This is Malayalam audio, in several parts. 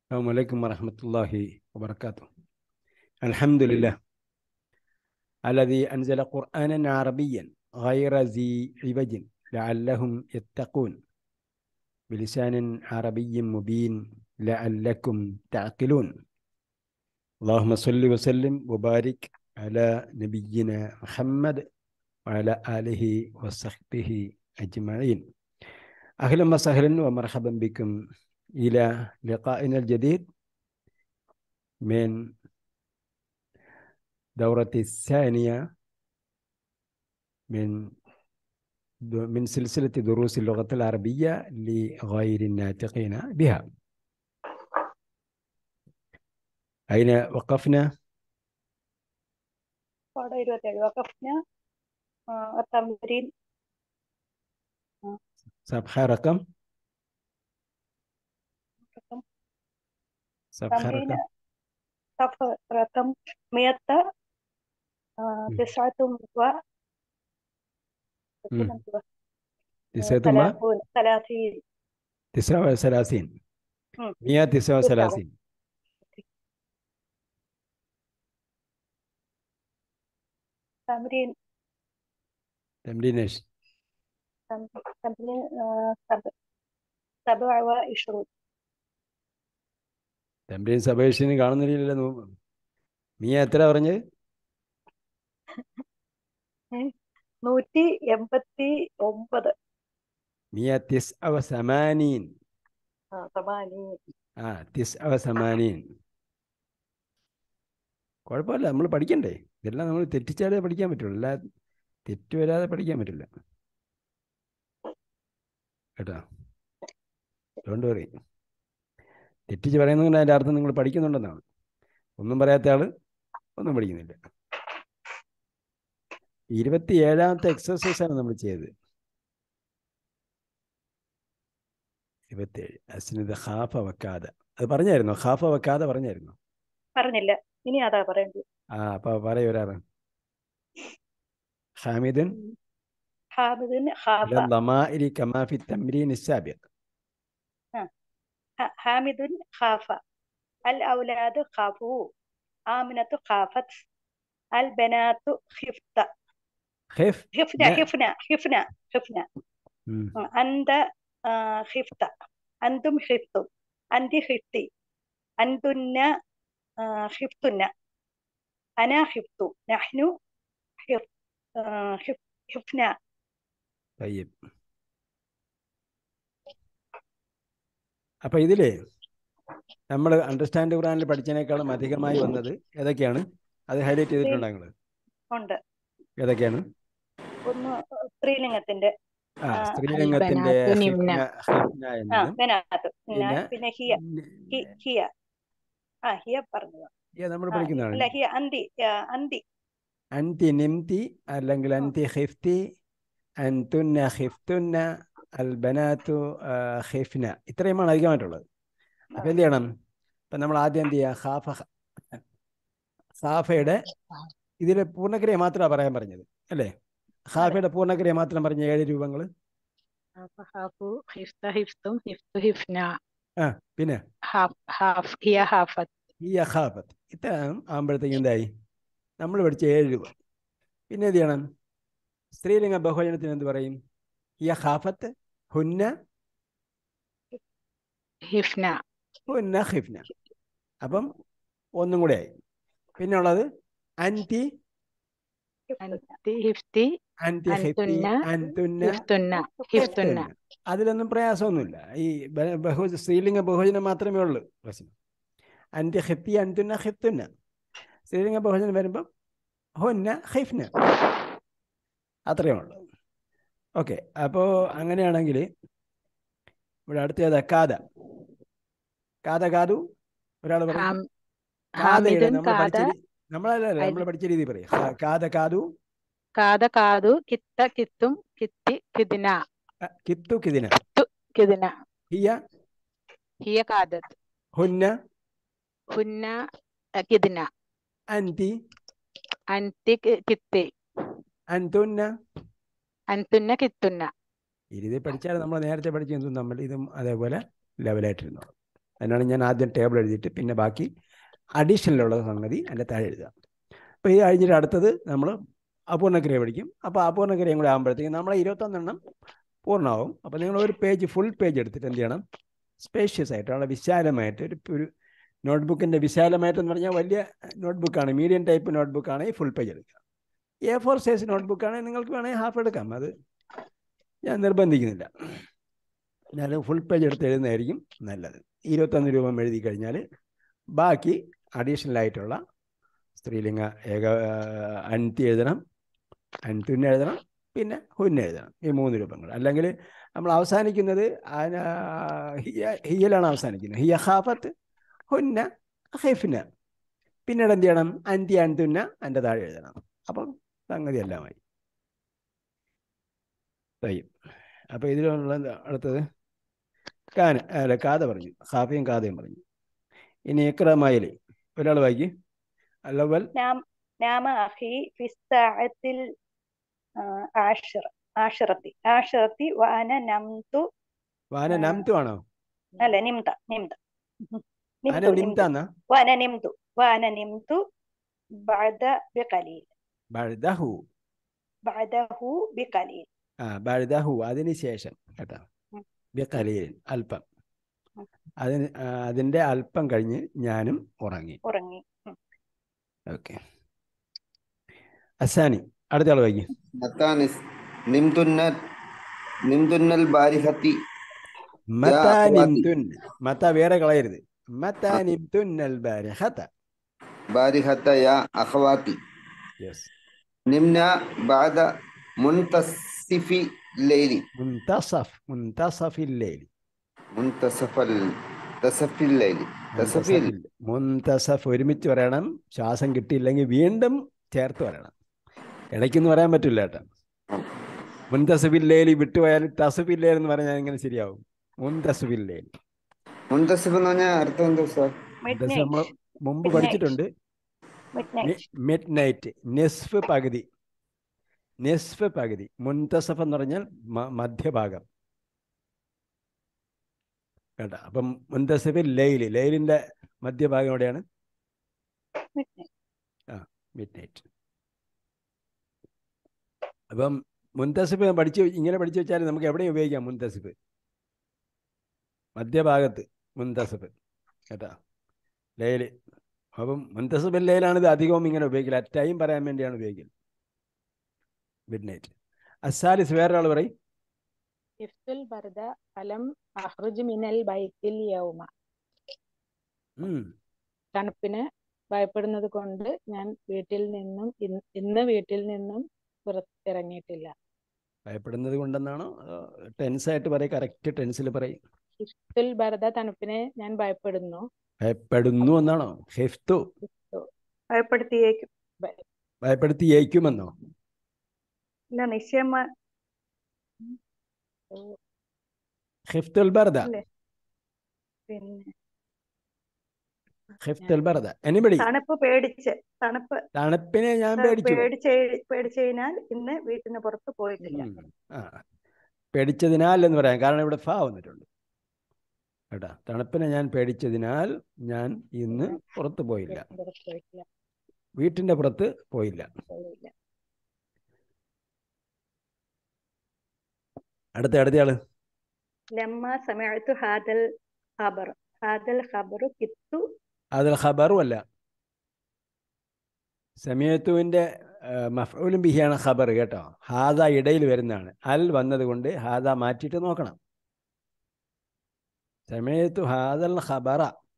السلام عليكم ورحمة الله وبركاته الحمد لله الذي أنزل قرآنا عربيا غير ذي عوج لعلهم يتقون بلسان عربي مبين لعلكم تعقلون اللهم صل وسلم وبارك على نبينا محمد وعلى آله وصحبه أجمعين أهلا وسهلا ومرحبا بكم إلى لقائنا الجديد من دورة الثانية من من سلسلة دروس اللغة العربية لغير الناطقين بها أين وقفنا؟ പാഠം ഇരുപത്തേഴ് വഖഫ്ന التمرين صفحة رقم رقم صفحة تمرين رقم صفحة رقم مئة تسعة و مم. تسعة و ثلاثون ثلاثين تسعة وثلاثين مم. مئة تسعة وثلاثين تمرين تمرين إيش؟ تم- تمرين آه، سبع سبع وعشرون തമ്പ്രീൻ സബേഷിന് കാണുന്നില്ലല്ലോ നോ- മിയ എത്ര പറഞ്ഞത് നൂറ്റി എൺപത്തി ഒമ്പത് മിയ തിസ് അവ സമാനീൻ ആ, സമാനി ആ തിസ് അവ സമാനീൻ കുഴപ്പമില്ല നമ്മൾ പഠിക്കണ്ടേ ഇതെല്ലാം നമ്മൾ തെറ്റിച്ചാലേ പഠിക്കാൻ പറ്റുള്ളൂ അല്ല തെറ്റ് വരാതെ പഠിക്കാൻ പറ്റില്ല കേട്ടോ ഡോണ്ട് വറി തെറ്റിച്ച് പറയുന്നതുകൊണ്ട് അതിൻ്റെ അർത്ഥം നിങ്ങൾ പഠിക്കുന്നുണ്ടെന്നാണ് ഒന്നും പറയാത്ത ആള് ഒന്നും പഠിക്കുന്നില്ല ഇരുപത്തി ഏഴാമത്തെ എക്സസൈസാണ് നമ്മൾ ചെയ്തത് ഇരുപത്തേഴ് അസ്നിത് ഖാഫ വക്കാതെ അത് പറഞ്ഞായിരുന്നോ ഖാഫ വക്കാതെ പറഞ്ഞായിരുന്നോ പറഞ്ഞില്ല ഇനി അതാ പറയേണ്ടത് ആ അപ്പൊ പറയൂ ഒരാറ് ഹാമിദുൻ ഹാമിദിൻ ഹാഫ ضمائر كما في التمرين السابق ح- حامد خاف الأولاد خافوا آمنة خافت البنات خفت خف خفنا لا. خفنا خفنا خفنا مم. أنت آه، خفت أنتم خفتم أنت خفتي أنتن آه، خفتن أنا خفت نحن خف آه، خف خفنا طيب അപ്പൊ ഇതില് നമ്മൾ അണ്ടർസ്റ്റാൻഡ് ഖുറാനിൽ പഠിച്ചതിനേക്കാളും അധികമായി വന്നത് ഏതൊക്കെയാണ് അത് ഹൈലൈറ്റ് ചെയ്തിട്ടുണ്ടോ നിങ്ങൾ ഉണ്ട് ഏതൊക്കെയാണ് ഒന്ന് സ്ത്രീലിംഗത്തിന്റെ ആ ആ, സ്ത്രീലിംഗത്തിന്റെ അൽബനാത്തു നിമ്ന. ഹിഫ്ന ഹിഫ്ന ആ എന്നതും ബനാത്ത് പിന്നെ പിന്നെ പിന്നെ ഹിയ ഹി- ഹിയ ആ ഹിയ പറഞ്ഞു നമ്മൾ ആ, പഠിക്കുന്നതാണ് അല്ല ഹിയ അന്തി ആ, അന്തി അൻതി നിംതി അല്ലെങ്കിൽ ഉം. അൻതി ഖിഫ്തി അൻതുന്ന ഖിഫ്തുന്ന അൽബനാത്തു ആ, ഖിഫ്ന ഇത്രയുമാണ് അധികമായിട്ടുള്ളത് അപ്പൊ എന്ത് ചെയ്യണം ഇപ്പൊ നമ്മൾ ആദ്യം എന്ത് ചെയ്യുക ഖാഫ ഖാഫയുടെ ഇതിൽ പൂർണ്ണക്രിയ മാത്രമാണ് പറയാൻ പറഞ്ഞത് അല്ലേ ഖാഫയുടെ പൂർണ്ണക്രിയ മാത്രം പറഞ്ഞ ഏഴ് രൂപങ്ങൾ ഹാഫ് ഹാഫു ഹിഫ്ത ഹിഫ്തും ഹിഫ്തു ഹിഫ്ന ആ പിന്നെ ഹാഫ് ഹാഫ് ഹിയ ഹാഫത്ത് ഈ അഖാഫത്ത് ഇത്ര ആകുമ്പോഴത്തേക്കും എന്തായി നമ്മൾ പഠിച്ച ഏഴ് രൂപ പിന്നെ എന്ത് ചെയ്യണം സ്ത്രീലിംഗ ബഹുവചനത്തിന് എന്ത് പറയും ഈ അഖാഫത്ത് ഹുന്ന ഹിഫ്ന ഹുന്ന ഹിഫ്ന അപ്പം ഒന്നും കൂടെ ആയി പിന്നെ ഉള്ളത് അൻതി അൻതി ഹിഫ്തി അൻതി ഹിഫ്തി അൻതുന്ന അൻതുന്ന ഹിഫ്തുന്ന ഹിഫ്തുന്ന ഹിഫ്തുന്ന. അതിലൊന്നും പ്രയാസമൊന്നുമില്ല ഈ ബ- ബഹു സ്ത്രീലിംഗ ബഹുവചനം മാത്രമേ ഉള്ളൂ പ്രശ്നം അൻതി ഹിഫ്തി അൻതുന്ന ഹിഫ്തുന്ന സ്ത്രീലിംഗ ബഹുവചനം വരുമ്പം ഹുന്ന ഹിഫ്ന അത്രയേ ഉള്ളൂ ഓക്കെ അപ്പോൾ അങ്ങനെയാണെങ്കിൽ ഇവിടെ അടുത്തത് കാത കാത കാതു ഒരാൾ പറയും ഹാം- കാതയുടെ ഹാമിദുൻ നമ്മൾ കാത പഠിച്ച രീതി നമ്മളല്ല നമ്മൾ അരി- പഠിച്ച രീതി പറയും ഹാ- കാത കാതു കാത കാതു കിത്ത കിത്തും കിത്തി കിദിന അ, കിത്തു കിതിന കിദിന ഹിയ ഹിയ കാദത്ത് ഹുന്ന ഹുന്ന അ, കിദിന അൻതി അൻതി കി- കിത്തി അൻതുന്ന അൻതുന്ന കിത്തുന്ന ഈ രീതി പഠിച്ചാൽ നമ്മൾ നേരത്തെ പഠിച്ചതും നമ്മൾ ഇതും അതേപോലെ ലെവലായിട്ടിരുന്നു അതിനാണ് ഞാൻ ആദ്യം ടേബിൾ എഴുതിയിട്ട് പിന്നെ ബാക്കി അഡീഷണലുള്ള സംഗതി അതിൻ്റെ താഴെ എഴുതുക അപ്പോൾ ഇത് കഴിഞ്ഞിട്ട് അടുത്തത് നമ്മൾ അപൂർണക്രിയ പഠിക്കും അപ്പോൾ അപൂർണക്രിയയും കൂടെ ആകുമ്പോഴത്തേക്കും നമ്മളെ ഇരുപത്തൊന്നെണ്ണം പൂർണ്ണമാവും അപ്പോൾ നിങ്ങൾ ഒരു പേജ് ഫുൾ പേജ് എടുത്തിട്ട് എന്ത് ചെയ്യണം സ്പേഷ്യസ് ആയിട്ട് വളരെ വിശാലമായിട്ട് ഒരു ഒരു നോട്ട്ബുക്കിൻ്റെ വിശാലമായിട്ടെന്ന് പറഞ്ഞാൽ വലിയ നോട്ട്ബുക്കാണ് മീഡിയം ടൈപ്പ് നോട്ട്ബുക്കാണ് ഈ ഫുൾ പേജ് എടുക്കുക എ ഫോർ സൈസ് നോട്ട്ബുക്കാണെങ്കിൽ നിങ്ങൾക്ക് വേണമെങ്കിൽ ഹാഫ് എടുക്കാം അത് ഞാൻ നിർബന്ധിക്കുന്നില്ല ഞാൻ ഫുൾ പേജ് എടുത്ത് എഴുതുന്നതായിരിക്കും നല്ലത് ഇരുപത്തൊന്ന് രൂപം എഴുതി കഴിഞ്ഞാൽ ബാക്കി അഡീഷണൽ ആയിട്ടുള്ള സ്ത്രീലിംഗ ഏക അൻതി എഴുതണം അൻതുന്ന എഴുതണം പിന്നെ ഹുന്ന എഴുതണം ഈ മൂന്ന് രൂപങ്ങൾ അല്ലെങ്കിൽ നമ്മൾ അവസാനിക്കുന്നത് അതിന് ഹിയ ഹിയലാണ് അവസാനിക്കുന്നത് ഹിയ ഹാഫത്ത് ഹുന്ന ഹൈഫിന പിന്നീട് എന്ത് ചെയ്യണം അൻതി അൻതുന്ന എൻ്റെ താഴെ എഴുതണം അപ്പം സംഗതി എല്ലാമായി തയ്യും അപ്പോൾ ഇതിലുള്ള അടുത്തത് കാന അല്ല കാത പറഞ്ഞു ഹാഫിയും കാതയും പറഞ്ഞു ഇനി ഇക്രമായില് ഒരാൾ വായിക്കും അല്ലവൽ نام نام أخي في الساعة العاشرة عاشرة عاشرة وأنا نمت വാന ആ. നംതു ആണോ لا نمت نمت ആന نمت نمت നിംതാന്നാ وأنا نمت وأنا نمت بعد بقليل ബഴുദഹു بعده بقليل ആ ബഴുദഹു അതിന് ശേഷം കേട്ടോ ഉം. ബിഖലീലിൻ അല്പം ഉം. അതിന് ആ, അതിൻ്റെ അല്പം കഴിഞ്ഞ് ഞാനും ഉറങ്ങി ഉറങ്ങി ഉം. ഓക്കെ അസാനി അടുത്ത ആൾ വായിക്കും متى نس- نمتن نمتن البارحة മത അഖ്വാത്തി. നിംതുൻ മത വേറെ കളയരുത് മത നിംതുൻ അൽ ബാരിഹത بارحة يا أخواتي യെസ് نمنا بعد منتصف الليل മുൻതസഫ് മുൻതസഫിൽ ലൈൽ منتصف ال- منتصف الليل منتصف മുൻതസഫിൽ മുൻതസഫ് ഒരുമിച്ച് പറയണം ശ്വാസം കിട്ടിയില്ലെങ്കിൽ വീണ്ടും ചേർത്ത് പറയണം ഇടയ്ക്കൊന്നും പറയാൻ പറ്റില്ല കേട്ടോ മുൻതസഫില്ലേലി വിട്ടുപോയാൽ തസഫില്ലേ എന്ന് പറഞ്ഞാൽ എങ്ങനെ ശരിയാവും മുൻതസഫില്ലേലി منتصف എന്ന് പറഞ്ഞാൽ അർത്ഥം എന്താ സാർ മുൻതസഫ് നമ്മൾ Midnight. മുമ്പ് Midnight. പഠിച്ചിട്ടുണ്ട് Midnight. മിഡ് നൈറ്റ് നെസ്ഫ് പകുതി നെസ്ഫ് പകുതി മുൻതസഫ് എന്ന് പറഞ്ഞാൽ മ- മധ്യഭാഗം കേട്ടോ അപ്പം മുൻതസഫിൽ ലൈല് ലൈലിന്റെ മധ്യഭാഗം എവിടെയാണ് Midnight. മിഡ് നൈറ്റ് അപ്പം മുൻതസിഫ് പഠിച്ച് ഇങ്ങനെ പഠിച്ചു വെച്ചാൽ നമുക്ക് എവിടെയും ഉപയോഗിക്കാം മുൻതസിഫ് മധ്യഭാഗത്ത് മുൻതസിഫ് കേട്ടോ ലൈല് അപ്പം മുൻതസിഫ് ലൈലാണ് ഇത് അധികവും ഇങ്ങനെ ഉപയോഗിക്കില്ല അറ്റായും പറയാൻ വേണ്ടിയാണ് ഉപയോഗിക്കൽ മിഡ് നൈറ്റ് അസാലിസ് വേറൊരാൾ പറയും ഇഫ്തുൽ ബർദ ഫലം അഹ്റുജ് മിനൽ ബൈത്തിൽ യൗമ ഉം. തണുപ്പിന് ഭയപ്പെടുന്നത് കൊണ്ട് ഞാൻ വീട്ടിൽ നിന്നും ഇന്ന് ഇന്ന് വീട്ടിൽ നിന്നും പുറത്തിറങ്ങിയിട്ടില്ല ഭയപ്പെടുന്നത് കൊണ്ടെന്നാണോ ടെൻസായിട്ട് പറയും കറക്റ്റ് ടെൻസിൽ പറയും ഇഫ്തുൽ ബർദ തണുപ്പിനെ ഞാൻ ഭയപ്പെടുന്നു ഭയപ്പെടുന്നു എന്നാണോ ഹെഫ്തു ഭയപ്പെടുത്തിയേക്കും ഭയപ്പെടുത്തിയേക്കുമെന്നോ ഇല്ല നിശ്ചയമാ ഹിഫ്തുൽ ബർദ അല്ലേ? പിന്നെ ഹിഫ്തുൽ ബർദ എനിബടി തണുപ്പ് പേടിച്ച് തണുപ്പ് തണുപ്പിനെ ഞാൻ പേടിച്ചു പേടിച്ച് പേടിച്ചു കഴിഞ്ഞാൽ ഇന്ന് വീട്ടിന് പുറത്ത് പോയിട്ടില്ല ഉം. ആ പേടിച്ചതിനാൽ എന്ന് പറയാം കാരണം ഇവിടെ ഫാ വന്നിട്ടുണ്ട് കേട്ടാ തണുപ്പിനെ ഞാൻ പേടിച്ചതിനാൽ ഞാൻ ഇന്ന് പുറത്ത് പോയില്ല പുറത്ത് പോയിട്ടില്ല വീട്ടിന്റെ പുറത്ത് പോയില്ല പോയില്ല അടുത്ത അടുത്തയാള് ലമ്മ സമയത്തു ഹാദൽ ഖബർ ഹാദൽ ഖബറു കിത്തു അതിൽ ഖബറും അല്ല സമയത്തുവിൻ്റെ മഫൂലും ബിഹിയാണ് ഖബർ കേട്ടോ ഹാദ ഇടയിൽ വരുന്നതാണ് അൽ വന്നത് കൊണ്ട് ഹാദ മാറ്റിയിട്ട് നോക്കണം സമയത്തു ഹാദൽ ഖബറ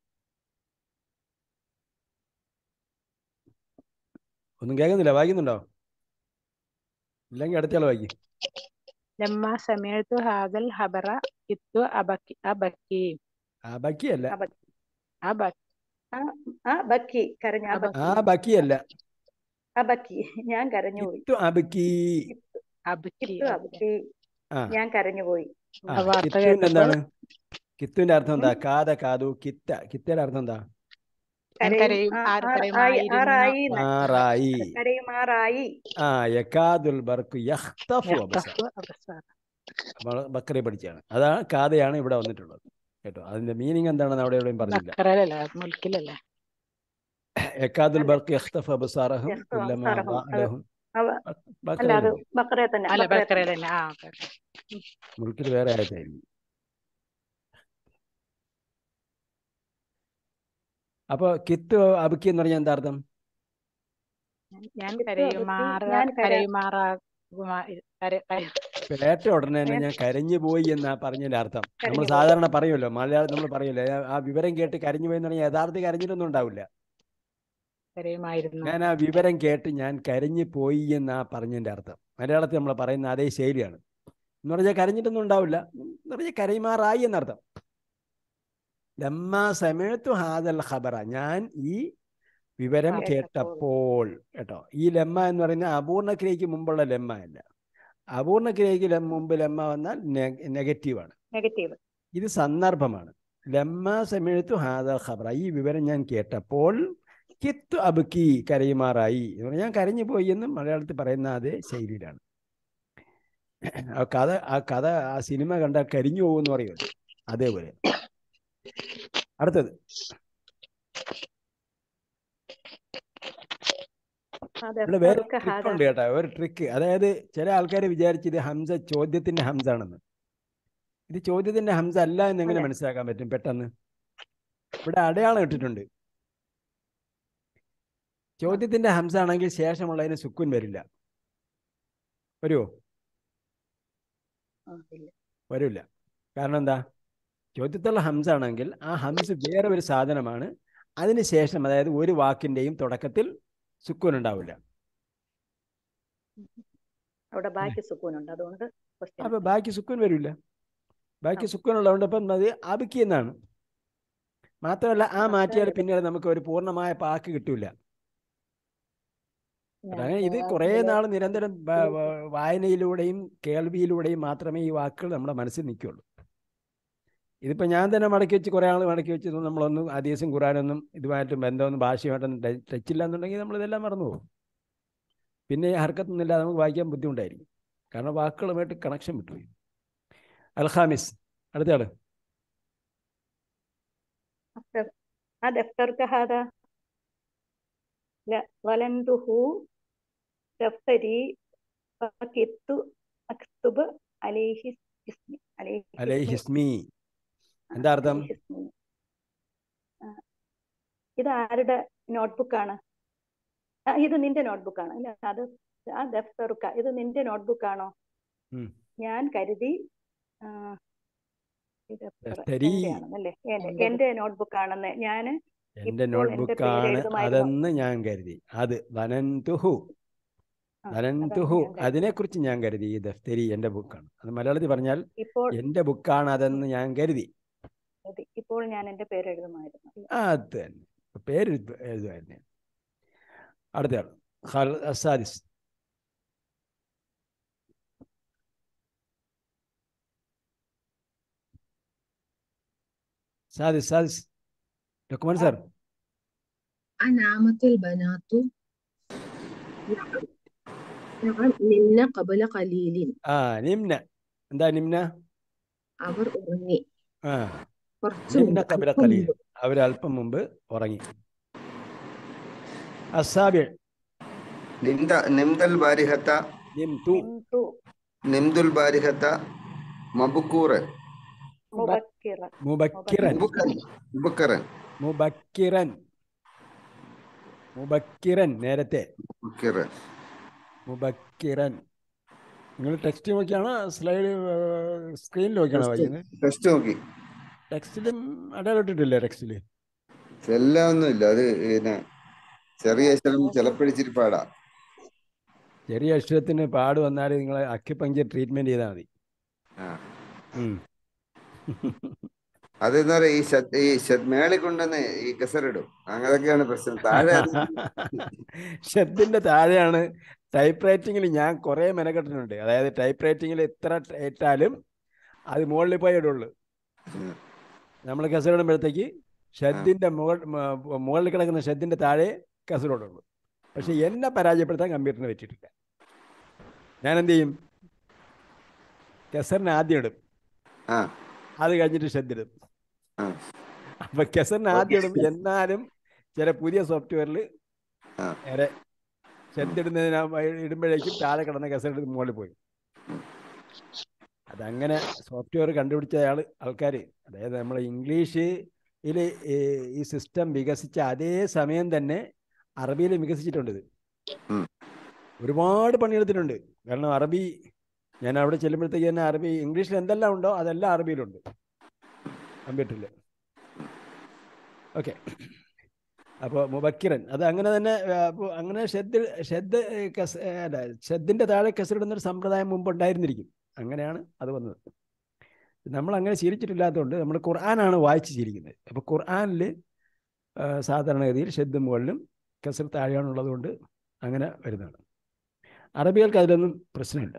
ഒന്നും കേൾക്കുന്നില്ല വായിക്കുന്നുണ്ടോ ഇല്ലെങ്കിൽ അടുത്തയാൾ വായിക്കും ലമ്മ സമയത്തു ഹാദൽ ഹബറ കിത്തു അബക്കി അബക്കി ആ ബക്കിയല്ല അബക്കി ആ ബക്കി കരഞ്ഞു ആ ബക്കി ആ ബക്കിയല്ല ആ ബക്കി ഞാൻ കരഞ്ഞുപോയി കിത്തു അബക്കി അബക്കി കിത്തു അബക്കി ആ ഞാൻ കരഞ്ഞുപോയി ആ, ആ വാർത്ത കിത്തുവിന്റെ കേട്ടപ്പോൾ എന്താണ് കിത്തുവിന്റെ അർത്ഥം എന്താ കാത കാതു കിത്ത കിത്തയുടെ അർത്ഥം എന്താ ഞാൻ കരയും ആ, ആര് ആ- ആയി- കരയുമായിരുന്നു ആറായി എന്ന്. ആറായി കരയുമാറായി ആ യക്കാദുൽ ബർക്കു യഖ്തഫു അബ്സാർ യഖ്തഫു അബ്സാർ. നമ്മൾ ബക്കറി പഠിച്ചാണ് അതാണ് കാതയാണ് ഇവിടെ വന്നിട്ടുള്ളത് കേട്ടോ അതിന്റെ മീനിങ് എന്താണെന്ന് അവിടെ എവിടെയും പറഞ്ഞില്ല ബക്കറയിലല്ലേ മുൽക്കിലല്ലേ എക്കാദുൽ ബർക്ക് യഖ്തഫ് അബ്സാറഹും യഖ്തഫ് കുല്ലമാ അബ്സാറഹും. ضاء അത് ലഹും അവ- ബ- അല്ല അത് ബക്കറയിലുണ്ട്. ബക്കറയെ തന്നെ അല്ല ബക്കറയെ ബക്കറയിൽ തന്നെ. തന്നെ ആ ഓക്കെ ഓക്കെ മുൽക്കിൽ വേറെ ആയതായിരിക്കും അപ്പൊ കിത്ത് അബുക്കി എന്ന് പറഞ്ഞാൽ എന്താ അർത്ഥം ഞാൻ കിത്ത് കരയുമാറ അബുക്കി, ഞാൻ കര- കരയുമാറാകുമാ കര- കര- പേറ്റ ഉടനെ തന്നെ ഞാൻ കരഞ്ഞു പോയി എന്നാ പറഞ്ഞതിന്റെ അർത്ഥം നമ്മൾ കരഞ്ഞു പോയി. സാധാരണ പറയുമല്ലോ മലയാളം നമ്മൾ പറയുമല്ലോ ആ- ആ വിവരം കേട്ട് കരഞ്ഞു പോയി എന്ന് പറഞ്ഞാൽ യഥാർത്ഥ കരഞ്ഞിട്ടൊന്നും ഉണ്ടാവില്ല കരയുമായിരുന്നു ഞാൻ ആ വിവരം കേട്ട് ഞാൻ കരഞ്ഞു പോയി എന്നാ പറഞ്ഞതിന്റെ അർത്ഥം മലയാളത്തിൽ നമ്മൾ പറയുന്ന അതേ ശൈലിയാണ് എന്ന് പറഞ്ഞാൽ കരഞ്ഞിട്ടൊന്നും ഉണ്ടാവില്ല എന്ന് പറഞ്ഞാൽ കരയുമാറായി എന്നർത്ഥം ലമ്മ സമയത്തു ഹാദൽ ഖബറ ഞാൻ ഈ വിവരം ആ, കേട്ടപ്പോൾ കേട്ടോ ഈ ലമ്മ എന്ന് പറയുന്ന അപൂർണക്രിയയ്ക്ക് മുമ്പുള്ള ലമ്മ അല്ല അപൂർണക്രിയയ്ക്ക് ലം- മുമ്പ് ലമ്മ വന്നാൽ നെഗറ്റീവാണ് നെഗറ്റീവ് ഇത് സന്ദർഭമാണ് ലമ്മ സമയത്തു ഹാദൽ ഖബറ ഈ വിവരം ഞാൻ കേട്ടപ്പോൾ കിത്തു അബുക്കി കരയുമാറായി എന്ന് പറഞ്ഞാൽ ഞാൻ കരഞ്ഞു പോയി എന്നും മലയാളത്തിൽ പറയുന്ന അതേ ശൈലിയിലാണ് ആ കഥ ആ കഥ ആ സിനിമ കണ്ടാൽ കരിഞ്ഞു പോകുമെന്ന് പറയുമല്ലോ അതേപോലെ അടുത്തത് അതെ ഇവിടെ വേറെ അവർക്ക് ട്രിക്ക് ഹാദ ഉണ്ട് കേട്ടോ ഒരു ട്രിക്ക് അതായത് ചില ആൾക്കാർ വിചാരിച്ച് ഇത് ഹംസ ചോദ്യത്തിന്റെ ഹംസ ആണെന്ന് ഇത് ചോദ്യത്തിന്റെ ഹംസ അല്ല എന്ന് എങ്ങനെ അതെ. മനസ്സിലാക്കാൻ പറ്റും പെട്ടെന്ന് ഇവിടെ അടയാളം ഇട്ടിട്ടുണ്ട് ചോദ്യത്തിന്റെ ഹംസ ആണെങ്കിൽ ശേഷമുള്ളതിന് സുക്കുൻ വരില്ല വരുമോ ആ, ഇല്ല. വരില്ല കാരണം എന്താ ചോദ്യത്തിലുള്ള ഹംസ ആണെങ്കിൽ ആ ഹംസ് വേറെ ഒരു സാധനമാണ് അതിന് ശേഷം അതായത് ഒരു വാക്കിന്റെയും തുടക്കത്തിൽ സുക്കൂൻ ഉണ്ടാവില്ല അവിടെ ബാക്കി സുക്കൂനുണ്ട് അതുകൊണ്ട് question അപ്പൊ ബാക്കി സുക്കൂൻ വരില്ല ബാക്കി സുക്കൂൻ ഉള്ളതുകൊണ്ട് ഇപ്പം അത് ആബിക്കി എന്നാണ് മാത്രമല്ല ആ പക്ഷേ മാറ്റിയാൽ ഇത് പിന്നീട് നമുക്ക് ഒരു പൂർണ്ണമായ പാക്ക് കിട്ടൂല ഞാൻ അങ്ങനെ ഇത് കുറേ ഇതില് നാൾ നിരന്തരം ബ- വ- വായനയിലൂടെയും കേൾവിയിലൂടെയും മാത്രമേ ഈ വാക്കുകൾ നമ്മുടെ മനസ്സിൽ നിൽക്കുള്ളൂ ഇതിപ്പോ ഞാൻ തന്നെ മടക്കി വെച്ച് കുറേ ആൾ മടക്കി വെച്ച് നമ്മളൊന്നും ഹദീസും ഖുറാനൊന്നും ഇതുമായിട്ടും ബന്ധമൊന്നും ഭാഷയുമായിട്ടൊന്നും ട- ടച്ച് ഇല്ല എന്നുണ്ടെങ്കിൽ നമ്മളിതെല്ലാം മറന്നു പോകും പിന്നെ ഈ ഹർക്കത്തൊന്നും ഇല്ലാതെ നമുക്ക് വായിക്കാൻ ബുദ്ധിമുട്ടായിരിക്കും കാരണം വാക്കുകളുമായിട്ട് കണക്ഷൻ വിട്ടുപോയി അൽഹാമിസ് അടുത്ത ആള് أفتر- هذا افترك هذا لا ظننته دفتري فكدت أكتب عليه اسمي عليه അലൈ اسمي ഹിസ്മി എന്താ അർത്ഥം عليه اسمي ആ, ഇത് ആരുടെ നോട്ട്ബുക്കാണ് ഇത് നിന്റെ നോട്ട്ബുക്കാണ് അല്ല അത് ആ ദഫ്തറുക്ക ഇത് നിന്റെ നോട്ട്ബുക്കാണോ ഉം. ഞാൻ കരുതി ആ, ഇത് എത്ര- ദഫ്തരി. എന്റെയാണെന്നല്ലേ എന്റെ എന്റെ എന്റെ നോട്ട്ബുക്കാണെന്ന് ഞാൻ എന്റെ ഇപ്പോൾ എന്റെ നോട്ട്ബുക്കാണ് പേര് എഴുതുമായിരുന്നു. അതെന്ന് ഞാൻ കരുതി അത് വനന്തുഹു ആ, വനന്തുഹു അതാണ് ഞാൻ കരുതിയത്. അതിനെക്കുറിച്ച് ഞാൻ കരുതി ഈ ദഫ്തരി എന്റെ ബുക്കാണ് അത് മലയാളത്തിൽ പറഞ്ഞാൽ ഇപ്പോൾ എന്റെ ബുക്കാണ് അതെന്ന് ഞാൻ കരുതി മതി. ഇപ്പോൾ ഞാൻ എന്റെ പേര് എഴുതുമായിരുന്നു അത് തന്നെ ഇപ്പൊ പേര് എഴുതു- എഴുതുമായിരുന്നു അടുത്ത ആൾ ഖാൽ- അസാദിസ് സാദിസ് സാദിസ് ഡോക്യുമെന്റ് സാർ أنعمت البنات نعم نعم നിമ്ന قبل قليل ആ നിമ്ന എന്താ നിമ്ന അവർ ഉറങ്ങി ആ കുറച്ചു നിമ്ന മുമ്പ് കബില അല്പം കലീൽ മുമ്പ് അവർ അല്പം മുമ്പ് ഉറങ്ങി അസാബി നിംത നിംതൽ ബാരിഹത്ത നിംതു നിംതു നിംതുൽ ബാരിഹത്ത മബുക്കൂറ് മുബക്കിറ മുബക്കിറൻ മുബുക്കൻ മുബക്കറൻ മുബക്കിറൻ മുബക്കിറൻ നേരത്തെ മുബക്കിറൻ മുബക്കിറൻ നിങ്ങൾ ടെക്സ്റ്റ് നോക്കിയാണോ സ്ലൈഡ് സ്ക്രീനിൽ നോക്കിയാണോ വായിക്കുന്നത് ടെസ്റ്റ് നോക്കി ടെക്സ്റ്റിലും അടയാളം ഇട്ടിട്ടില്ലേ ടെക്സ്റ്റില് എല്ലാം ഒന്നും ഇല്ല അത് പിന്നെ ചെറിയ അക്ഷരം ചിലപ്പഴിച്ചിരി പാടാ ചെറിയ അക്ഷരത്തിന് പാട് വന്നാൽ നിങ്ങൾ അക്യുപഞ്ചർ ട്രീറ്റ്മെന്റ് ചെയ്താൽ മതി ആ. ഉം. അതെന്താ പറയാ ഈ ശത്- ഈ ശത്- മേളിൽ കൊണ്ടുവന്ന് ഈ കസറിടും അങ്ങനെയൊക്കെയാണ് പ്രശ്നം താഴെ അത് ഷെഡിന്റെ താഴെയാണ് ടൈപ്പ് റൈറ്റിങ്ങിൽ ഞാൻ കുറേ മെനക്കെട്ടിട്ടുണ്ട് അതായത് ടൈപ്പ് റൈറ്റിങ്ങിൽ എത്ര ഇട്ടാലും അത് മുകളിൽ പോയി ഇടുള്ളൂ ഉം. നമ്മൾ കസറിടുമ്പോഴത്തേക്ക് ഷെഡിന്റെ മുകൾ മ- മുകളിൽ കിടക്കുന്ന ഷെഡിന്റെ താഴെ കസറിടുള്ളൂ പക്ഷെ എന്നെ പരാജയപ്പെടുത്താൻ കമ്പ്യൂട്ടറിന് പറ്റിയിട്ടില്ല ഞാൻ എന്ത് ചെയ്യും കസറിന് ആദ്യം ഇടും ആ അത് കഴിഞ്ഞിട്ട് ഷെഡിടും ആ. അപ്പൊ കെസറിന് ആദ്യം ഇടും എന്നാലും ചില പുതിയ സോഫ്റ്റ്വെയറിൽ ആ. നേരെ ചെന്നിടുന്നതിന് ഇടുമ്പോഴേക്കും താഴെ കിടന്ന കെസറെടുത്ത് മുകളിൽ പോയി അതങ്ങനെ സോഫ്റ്റ്വെയർ കണ്ടുപിടിച്ച ആൾ ആൾക്കാർ അതായത് നമ്മൾ ഇംഗ്ലീഷിൽ ഈ സിസ്റ്റം വികസിച്ച അതേ സമയം തന്നെ അറബിയിൽ വികസിച്ചിട്ടുണ്ട് ഇത് ഉം. ഒരുപാട് പണിയെടുത്തിട്ടുണ്ട് കാരണം അറബി ഞാൻ അവിടെ ചെല്ലുമ്പോഴത്തേക്ക് തന്നെ അറബി ഇംഗ്ലീഷിൽ എന്തെല്ലാം ഉണ്ടോ അതെല്ലാം അറബിയിലുണ്ട് കമ്പ്യൂട്ടറിൽ ഓക്കെ അപ്പോൾ മുബക്കിറൻ അത് അങ്ങനെ തന്നെ ആ, അപ്പൊ അങ്ങനെ ഷെദ് ഷെദ് കസ് അല്ല ഷെദ്ദിൻ്റെ താഴെ കസറിടുന്ന ഒരു സമ്പ്രദായം മുമ്പ് ഉണ്ടായിരുന്നിരിക്കും അങ്ങനെയാണ് അത് വന്നത് നമ്മൾ അങ്ങനെ ശീലിച്ചിട്ടില്ലാത്തതുകൊണ്ട് നമ്മൾ ഖുർആനാണ് വായിച്ച് ശീലിക്കുന്നത് അപ്പോൾ ഖുർആനിൽ സാധാരണഗതിയിൽ ഷെദ് മുകളിലും കസർ താഴെയാണുള്ളത് കൊണ്ട് അങ്ങനെ വരുന്നതാണ് അറബികൾക്ക് അതിലൊന്നും പ്രശ്നമില്ല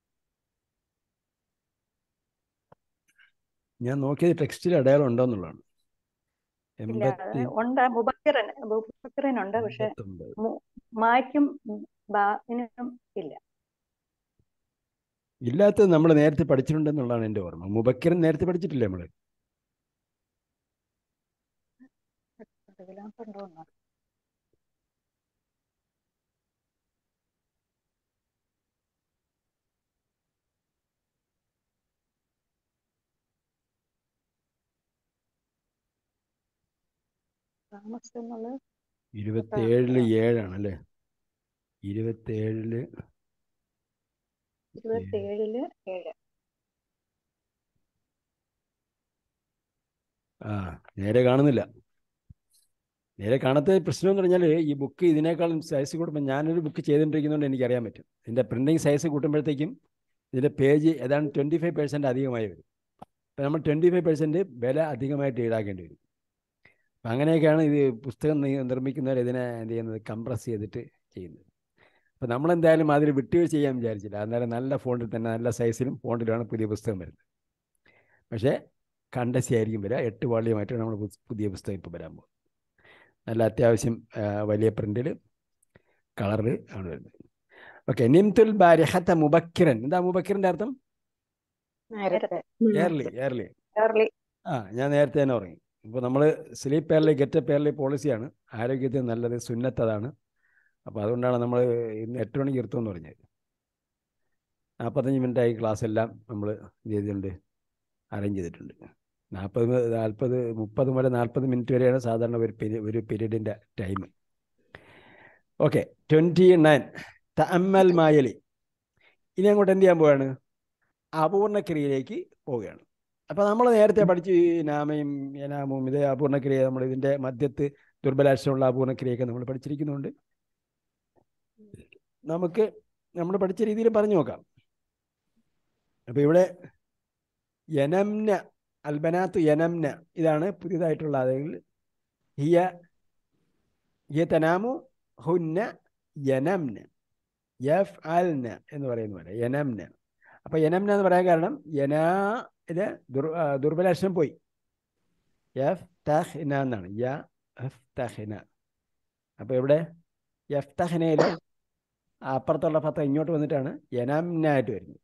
ഞാൻ നോക്കിയത് ടെക്സ്റ്റിൽ അടയാളം ഉണ്ടോ എന്നുള്ളതാണ് ഇല്ല എൺപത്തി ഉണ്ട് മുബക്കിറൻ മുബക്കിറൻ ഉണ്ട് പക്ഷെ എൺപത്തൊമ്പത് മായ്ക്കും ബാനും ഇല്ല ഇല്ലാത്തത് നമ്മൾ നേരത്തെ പഠിച്ചിട്ടുണ്ടെന്നുള്ളതാണ് എൻ്റെ ഓർമ്മ മുബക്കിരൻ നേരത്തെ പഠിച്ചിട്ടില്ലേ നമ്മൾ ഉണ്ടോ താമസം എന്നുള്ളത് ഇരുപത്തേഴില് ഏഴാണ് അല്ലേ ഇരുപത്തേഴില് ഇരുപത്തിയേഴില് ഏഴ് ആ നേരെ കാണുന്നില്ല നേരെ കാണാത്ത പ്രശ്നം എന്ന് പറഞ്ഞാൽ ഈ ബുക്ക് ഇതിനേക്കാളും സൈസ് കൂടുമ്പോൾ ഞാനൊരു ബുക്ക് ചെയ്തുകൊണ്ടിരിക്കുന്നതുകൊണ്ട് എനിക്കറിയാൻ പറ്റും ഇതിൻ്റെ പ്രിൻറ്റിങ് സൈസ് കൂട്ടുമ്പോഴത്തേക്കും ഇതിൻ്റെ പേജ് ഏതാണ്ട് ട്വൻറ്റി ഫൈവ് പെർസെൻറ്റ് അധികമായി വരും അപ്പം നമ്മൾ ട്വൻറ്റി ഫൈവ് പെർസെൻറ്റ് വില അധികമായിട്ട് ഈടാക്കേണ്ടി വരും അപ്പം അങ്ങനെയൊക്കെയാണ് ഇത് പുസ്തകം നി- നിർമ്മിക്കുന്നവർ ഇതിനെ എന്ത് ചെയ്യുന്നത് കംപ്രസ് ചെയ്തിട്ട് ചെയ്യുന്നത് അപ്പം നമ്മളെന്തായാലും അതിൽ വിട്ടുവീഴ്ച ചെയ്യാൻ വിചാരിച്ചില്ല അന്നേരം നല്ല ഫോണ്ടിൽ തന്നെ നല്ല സൈസിലും ഫോണ്ടിലാണ് പുതിയ പുസ്തകം വരുന്നത് പക്ഷേ കണ്ടസി ആയിരിക്കും വരിക എട്ട് വാള്യമായിട്ടാണ് നമ്മൾ പുതിയ പുസ്തകം ഇപ്പോൾ വരാൻ പോകുന്നത് നല്ല അത്യാവശ്യം ആ, വലിയ പ്രിന്റിൽ കളറിൽ ആണ് വരുന്നത് ഓക്കെ നിംതുൽ ബാരിഹത്ത മുബക്കിറൻ എന്താ മുബക്കിറിൻ്റെ അർത്ഥം നേരത്തെ ഏർലി ഏർലി ഏർലി ആ ഞാൻ നേരത്തെ തന്നെ ഉറങ്ങി ഇപ്പോൾ നമ്മൾ സ്ലീപ്പ് എയർലി ഗെറ്റ് എയർലി പോളിസിയാണ് ആരോഗ്യത്തിന് നല്ലത് സുന്നത്തതാണ് അപ്പോൾ അതുകൊണ്ടാണ് നമ്മൾ ഇന്ന് എട്ട് മണിക്ക് ഇരുത്തുമെന്ന് പറഞ്ഞത് നാൽപ്പത്തഞ്ച് മിനിറ്റായി ക്ലാസ് എല്ലാം നമ്മൾ എന്ത് ചെയ്തിട്ടുണ്ട് അറേഞ്ച് ചെയ്തിട്ടുണ്ട് നാൽപ്പത് നാൽപ്പത് മുപ്പത് മുതൽ നാൽപ്പത് മിനിറ്റ് വരെയാണ് സാധാരണ ഒരു പീരി ഒരു പീരീഡിൻ്റെ ടൈം ഓക്കെ ട്വൻറ്റി നയൻ തഅമ്മൽ മായലി ഇനി അങ്ങോട്ട് എന്ത് ചെയ്യാൻ പോവുകയാണ് അപൂർണക്രിയയിലേക്ക് പോവുകയാണ് അപ്പോൾ നമ്മൾ നേരത്തെ പഠിച്ചു ഈ നാമയും യനാമും ഇത് അപൂർണക്രിയ നമ്മൾ ഇതിൻ്റെ മധ്യത്ത് ദുർബലാക്ഷരമുള്ള അപൂർണക്രിയയൊക്കെ നമ്മൾ പഠിച്ചിരിക്കുന്നുണ്ട് നമുക്ക് നമ്മൾ പഠിച്ച രീതിയിൽ പറഞ്ഞു നോക്കാം അപ്പോൾ ഇവിടെ യനംന അൽബനാത്ത് യനംന ഇതാണ് പുതിയതായിട്ടുള്ള അതെങ്കിൽ ഹിയ ഹിയ തനാമു ഹുന്ന യനംന യഫ് അൽന എന്ന് പറയുന്ന പോലെ യനംന അപ്പോൾ യനംന എന്ന് പറയാൻ കാരണം യനാ ഇത് ദുർ ആ, ദുർബലാക്ഷരം പോയി യഫ് തഹ്ന എന്നാണ് യ എഫ് തഹ്ന അപ്പോൾ ഇവിടെ യഫ് തഹ്നയിൽ അപ്പുറത്തുള്ള പത്ത ഇങ്ങോട്ട് വന്നിട്ടാണ് യനാംനായിട്ട് വരുന്നത്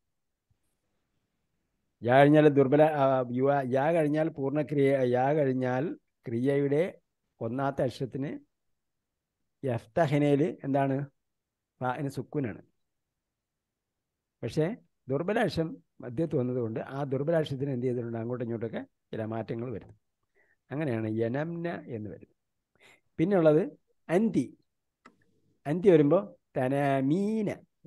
യാ കഴിഞ്ഞാൽ ദുർബല ആ, യുവ- യാ കഴിഞ്ഞാൽ പൂർണ്ണക്രിയ യാ കഴിഞ്ഞാൽ ക്രിയയുടെ ഒന്നാമത്തെ അക്ഷരത്തിന് യഫ്തഹനയിൽ എന്താണ് ഫാന് സുക്കൂനാണ് പക്ഷേ ദുർബലാക്ഷം മധ്യത്ത് വന്നതുകൊണ്ട് ആ ദുർബലാക്ഷത്തിന് എന്ത് ചെയ്തിട്ടുണ്ട് അങ്ങോട്ടും ഇങ്ങോട്ടൊക്കെ ചില മാറ്റങ്ങൾ വരുന്നു അങ്ങനെയാണ് യനംന എന്ന് വരുന്നത് പിന്നെ ഉള്ളത് അന്തി അന്തി വരുമ്പോൾ തനാമീന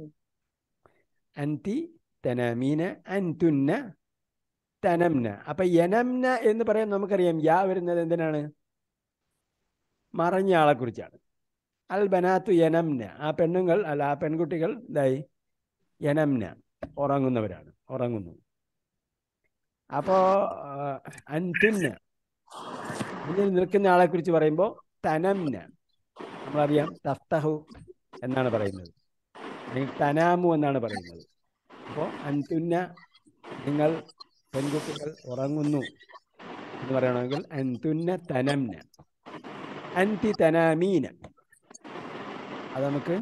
അന്തി തനാമീന അൻതുന്ന തനംന അപ്പൊ യനംന എന്ന് പറയാൻ നമുക്കറിയാം യാ വരുന്നത് എന്തിനാണ് മറഞ്ഞ ആളെ കുറിച്ചാണ് അൽ ബനാത്തു യനംന ആ പെണ്ണുങ്ങൾ അല്ല ആ പെൺകുട്ടികൾ ഇതായി യനംന ഉറങ്ങുന്നവരാണ് ഉറങ്ങുന്നു അപ്പോ ആ, അൻതുന്ന മുന്നിൽ നിൽക്കുന്ന ആളെ കുറിച്ച് പറയുമ്പോൾ തനംന നമ്മളറിയാം തഫ്തഹു എന്നാണ് പറയുന്നത് അല്ലെങ്കിൽ തനാമു എന്നാണ് പറയുന്നത് അപ്പോൾ അൻതുന്ന നിങ്ങൾ പെൺകുട്ടികൾ ഉറങ്ങുന്നു എന്ന് പറയണമെങ്കിൽ അൻതുന്ന തനംന അൻതി തനാമീന അത് നമുക്ക്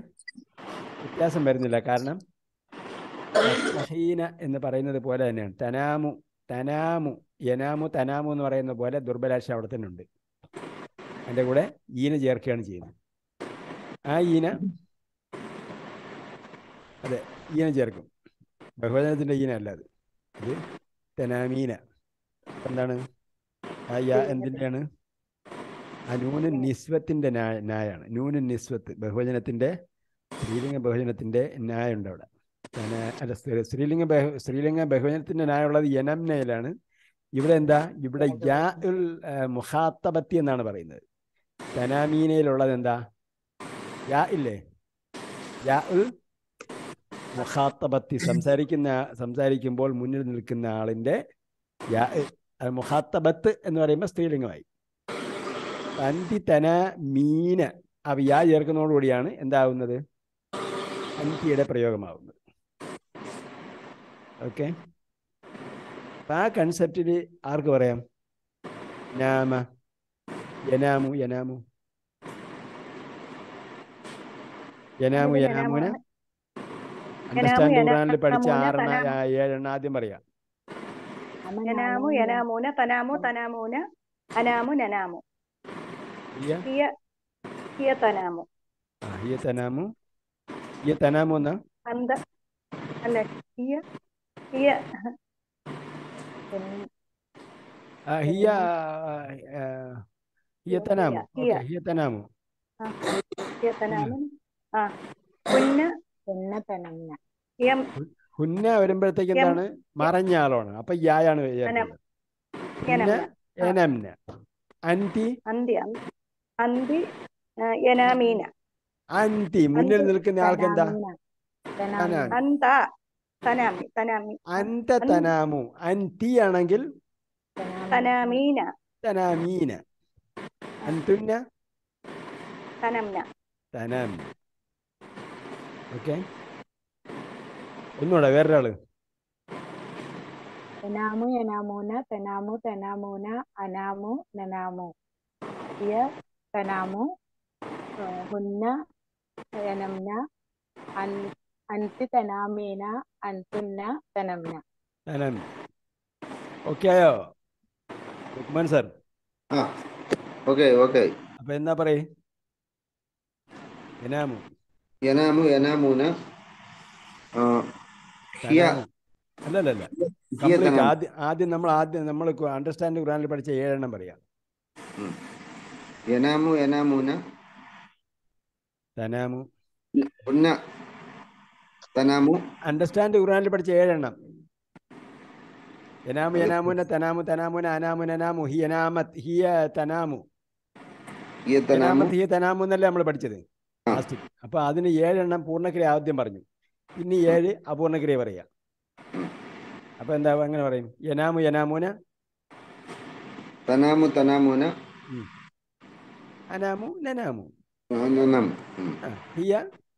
വ്യത്യാസം വരുന്നില്ല കാരണം തസ്തഹീന എന്ന് പറയുന്നത് പോലെ തന്നെയാണ് തനാമു തനാമു യനാമു തനാമു എന്ന് പറയുന്ന പോലെ ദുർബലാക്ഷ അവിടെ തന്നെ ഉണ്ട് അതിൻ്റെ കൂടെ ഈന ചേർക്കുകയാണ് ചെയ്യുന്നത് ആ ഈന അതെ ഈന ചേർക്കും ബഹുവചനത്തിൻ്റെ ഈന അല്ല അത് ഇത് തെനാമീന എന്താണ് ആ യാ എന്തിൻ്റെയാണ് ആ നൂന് നിസ്വത്തിൻ്റെ നായ നായാണ് നൂന് നിസ്വത്ത് ബഹുവചനത്തിൻ്റെ സ്ത്രീലിംഗ ബഹുവചനത്തിൻ്റെ നായുണ്ട് അവിടെ തന- അല്ല സ്ത്രീ- സ്ത്രീലിംഗ ബഹു സ്ത്രീലിംഗ ബഹുവചനത്തിൻ്റെ നായുള്ളത് യനംനയിലാണ് ഇവിടെ എന്താ ഇവിടെ യാ ഉൽ മുഹാത്തബത്തി എന്നാണ് പറയുന്നത് തനാമീനയിലുള്ളത് എന്താ യാ ഇല്ലേ യാ ഉൽ മുഖാത്തബത്തി സംസാരിക്കുന്ന സംസാരിക്കുമ്പോൾ മുന്നിൽ നിൽക്കുന്ന ആളിൻ്റെ യാ അത് മുഖാത്തബത്ത് എന്ന് പറയുമ്പോൾ സ്ത്രീലിംഗമായി അന്തി തന മീന അവ യാ ചേർക്കുന്നതോടുകൂടിയാണ് എന്താവുന്നത് അന്തിയുടെ പ്രയോഗമാവുന്നത് ഓക്കെ അപ്പം ആ കൺസെപ്റ്റിൽ ആർക്ക് പറയാം നാമ യനാമു യനാമു യനാമു അതില് യനാമുന യനാമു- അണ്ടർസ്റ്റാൻഡ് യനാമു, ഖുറാനിൽ പഠിച്ച യനാമൂന, ആറെണ്ണ തനാമു. ആ, ഏഴെണ്ണ ആദ്യം പറയാം യനാമു യനാമൂന തനാമു തനാമൂന അനാമു നനാമു ഹിയ ഹിയ ഹിയ തനാമു ആ, ഹിയ തനാമു ഹിയ തനാമു എന്നാ അന്ത അല്ല ഹിയ ഹിയ ആ, ഹിയ ആ, ഹിയ തനാമു ഹിയ. ഓക്കെ ഹിയ തനാമു ആ, ഹിയ തനാമു ആ പുന്ന പിന്നെ തനന്ന ഹിയം ഹുന്ന വരുമ്പോഴത്തേക്ക് എന്താണ് മറഞ്ഞ ആളാണ് അപ്പൊ യായാണ് ചേർക്കുന്നത്. ഹുന്ന യനംന എനംന അൻതി അന്തി അന്തി- അന്തി ആ, യനാമീന അൻതി മുന്നിൽ അന്തി. നിൽക്കുന്ന ആൾക്ക് എന്താ തനാമീന തനാമി. അന്ത തനാമി തനാമി അന്ത തനാമു അൻതി ആണെങ്കിൽ തനാമീന തനാമീന അന്തുന്ന തനംന തനാമി ഓക്കെ ഒന്നുകൂടെ വേറൊരാള് തനാമു യനാമൂന തനാമു തനാമൂന അനാമു നനാമു ഹിയ തനാമു ആ, ഹുന്ന യനംന അൻ അൻതി തനാമീന അൻതുന്ന തനംന തനാമി ഓക്കെ ആയോ ലുക്മാൻ സാർ ആ ഓക്കെ ഓക്കെ അപ്പൊ എന്താ പറയേ എനാമു യനാമു യനാമൂന ആ, ഹിയ തനാമു അല്ലല്ലല്ല ഹിയ കംപ്ലീറ്റ് തനാമു ആദ്യം ആദ്യം നമ്മൾ ആദ്യം നമ്മൾ അണ്ടർസ്റ്റാൻഡ് ഖുറാനിൽ പഠിച്ച ഏഴെണ്ണം പറയാം യനാമു യനാമൂന തനാമു ഉന്ന തനാമു അണ്ടർസ്റ്റാൻഡ് ഖുറാനിൽ പഠിച്ച ഏഴെണ്ണം യനാമു യനാമുന തനാമു തനാമുന അനാമു നനാമു ഹി യനാമത്ത് ഹിയ തനാമു ഹിയ തനാമു യനാമത്ത് ഹിയ തനാമു എന്നല്ലേ നമ്മൾ പഠിച്ചത് ആ. ലാസ്റ്റ് അപ്പൊ അതിന് ഏഴെണ്ണം പൂർണ്ണക്രിയ ആദ്യം പറഞ്ഞു പിന്നെ ഏഴ് അപൂർണക്രിയ പറയാം ഉം. അപ്പൊ എന്താ അങ്ങനെ പറയും യനാമു യനാമുന തനാമു തനാമൂന അനാമു നനാമു ആ, നനം ഉം. ആ, ഹിയ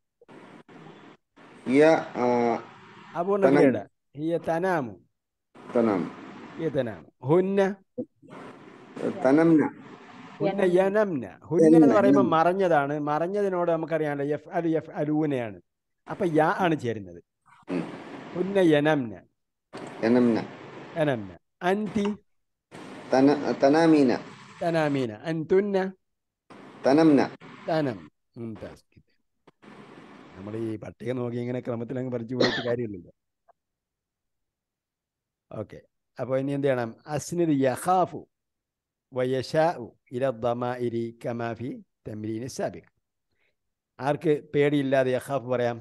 ഹിയ ആ, അപൂർണക്രിയയുടെ ഹിയ തനാമു തനാമു ഹിയ തനാമു ഹുന്ന തനംന ഹുന്ന യനംന ഹുന്ന എന്ന് പറയുമ്പോൾ മറഞ്ഞതാണ് മറഞ്ഞതിനോട് നമുക്കറിയാമല്ലോ എഫ് അലു എഫ് അലൂനയാണ് അപ്പൊ യാ ആണ് ചേരുന്നത് ഉം. ഹുന്ന യനംന യനംന യനംന അൻതി തന തനാമീന തനാമീന അൻതുന്ന തനംന തനം മുംതാസ് നമ്മൾ ഈ പട്ടിക നോക്കി ഇങ്ങനെ ക്രമത്തിൽ അങ്ങ് പറിച്ചു പോയിട്ട് കാര്യമില്ലല്ലോ ഓക്കെ അപ്പോൾ ഇനി എന്ത് ചെയ്യണം അസ്നിദ് യഖാഫു വയശാഉ ഇല ദമാഇരി കമാഫി തംരീൻ സാബിഖ് ആർക്ക് പേടിയില്ലാതെ യഖാഫ് പറയാം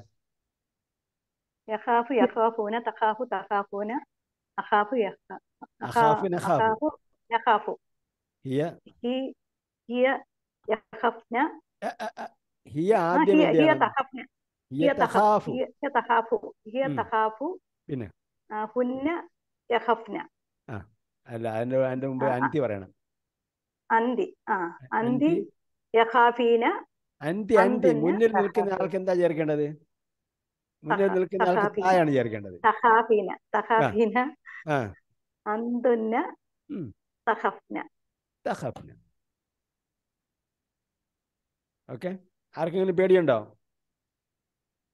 യഖാഫു യഖാഫൂന തഖാഫു തഖാഫൂന അഖാഫു യഖ- അഖാഫു നഖാഫു അഖാഫു യഖാഫു ഹിയ ഹി ഹിയ യഖഫ്ന അ, അ, അ, ഹിയ ആ, ആദ്യം ഹിയ എന്ത് ഹിയ ചെയ്യണം തഖഫ്ന ഹിയ ഹിയ തഖ- തഖാഫു ഹിയ ഹിയ തഖാഫു ഹിയ ഉം. തഖാഫു പിന്നെ ആ, ഹുന്ന യഖഫ്ന അല്ല അതിന്റെ അതിന്റെ മുമ്പ് ആ, ആ. അൻതി പറയണം അന്തി ആ അന്തി അൻതി യഖാഫീന അൻതി അൻതി അന്തുന്ന മുന്നിൽ നിൽക്കുന്ന തഖാഫു. ആൾക്ക് എന്താ ചേർക്കേണ്ടത് മുന്നിൽ തഖ- നിൽക്കുന്ന ആൾക്ക് തഖാഫീന. തായാണ് ചേർക്കേണ്ടത് തഖാഫീന തഖാഫീന ആ അന്തുന്ന ഉം. തഖഫ്ന തഖഫ്ന ഓക്കെ ആർക്കെങ്കിലും പേടിയുണ്ടോ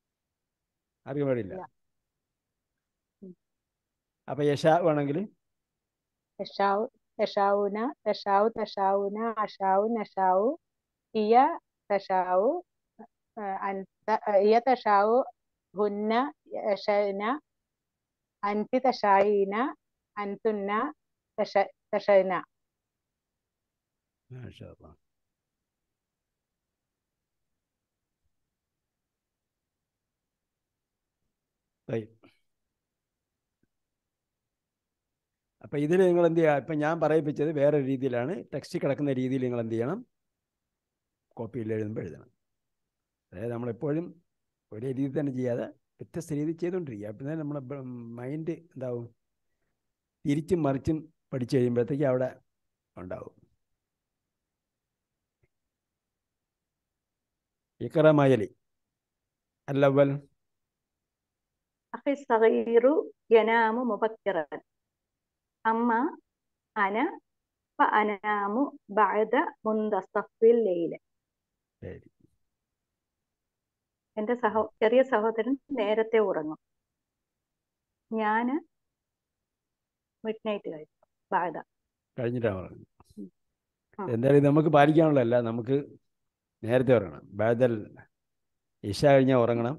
ആർക്കും പേടിയില്ല ഇല്ല. അപ്പൊ യശാ ആണെങ്കിൽ തശാഉ തശാഉന തശാഉ തശാഉന അശാഉ നശാഉ ഹിയ തശാഉ ഏഹ് അൻത ഹിയ തശാഉ ഹുന്ന യശന അൻതി തശായിന അൻതുന്ന തശ തശന മാഷാ അല്ലാ. طيب. അപ്പൊ ഇതിൽ നിങ്ങൾ എന്ത് ചെയ്യുക ഇപ്പൊ ഞാൻ പറയിപ്പിച്ചത് വേറെ രീതിയിലാണ് ടെക്സ്റ്റ് കിടക്കുന്ന രീതിയിൽ നിങ്ങൾ എന്ത് ചെയ്യണം കോപ്പിയിൽ എഴുതുമ്പോൾ എഴുതണം അതായത് നമ്മളെപ്പോഴും ഒരേ രീതി തന്നെ ചെയ്യാതെ വ്യത്യസ്ത രീതിയിൽ ചെയ്തുകൊണ്ടിരിക്കുക അപ്പം തന്നെ നമ്മുടെ മൈൻഡ് എന്താവും തിരിച്ചും മറിച്ചും പഠിച്ചു കഴിയുമ്പോഴത്തേക്ക് അവിടെ ഉണ്ടാവും ഇക്കറ മയലി അല്ലവൽ أخي الصغير ينام مبكرا أما أنا فأنام بعد منتصف الليل ശരി എൻ്റെ സഹോ ചെറിയ സഹോദരൻ നേരത്തെ ഉറങ്ങും ഞാൻ മിഡ് നൈറ്റ് കഴിച്ചു ബാധ കഴിഞ്ഞിട്ടാണ് പറയുന്നത് ആ. എന്തായാലും ഇത് നമുക്ക് പാലിക്കാനുള്ളതല്ല നമുക്ക് നേരത്തെ ഉറങ്ങണം ബാദൽ ഇഷ കഴിഞ്ഞാൽ ഉറങ്ങണം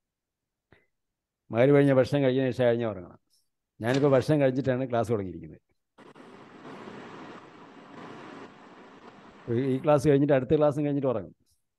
മകര് കഴിഞ്ഞ ഭക്ഷണം കഴിഞ്ഞ ഇഷ കഴിഞ്ഞാൽ ഉറങ്ങണം ഞാനിപ്പോൾ ഭക്ഷണം കഴിച്ചിട്ടാണ് ക്ലാസ് തുടങ്ങിയിരിക്കുന്നത് ഇപ്പൊ ഈ ക്ലാസ് കഴിഞ്ഞിട്ട് അടുത്ത ക്ലാസ്സും കഴിഞ്ഞിട്ട് ഉറങ്ങും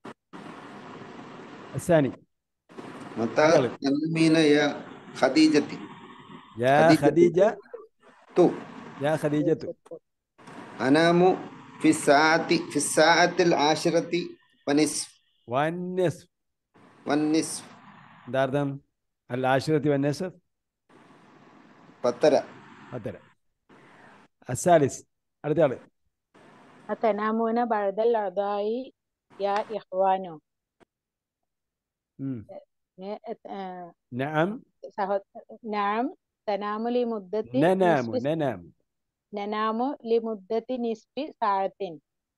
അസാനി متى تنامين يا خديجتي യാ ഖദീജ. ഖദീജ تو യാ ഖദീജത്തു أنام في الساعة في الساعة العاشرة ونصف വന്നസ് والنصف എന്താ അർത്ഥം അൽ ആശുരത്തി വന്നസ് പത്തര അത്തരം അസാലിസ് അടുത്ത ആള് തനാമൂന ബഴദൽ അദായി യാ ഇഹ്വാനു ഉം. ഏ- ഏഹ് നഅം സഹോ നാം തനാമു ലി മുദ്ദത്തി നനാമു നിസ്ഫി- നനാമു നനാമു ലി മുദ്ദത്തി നിസ്ഫി സാഴത്തിൻ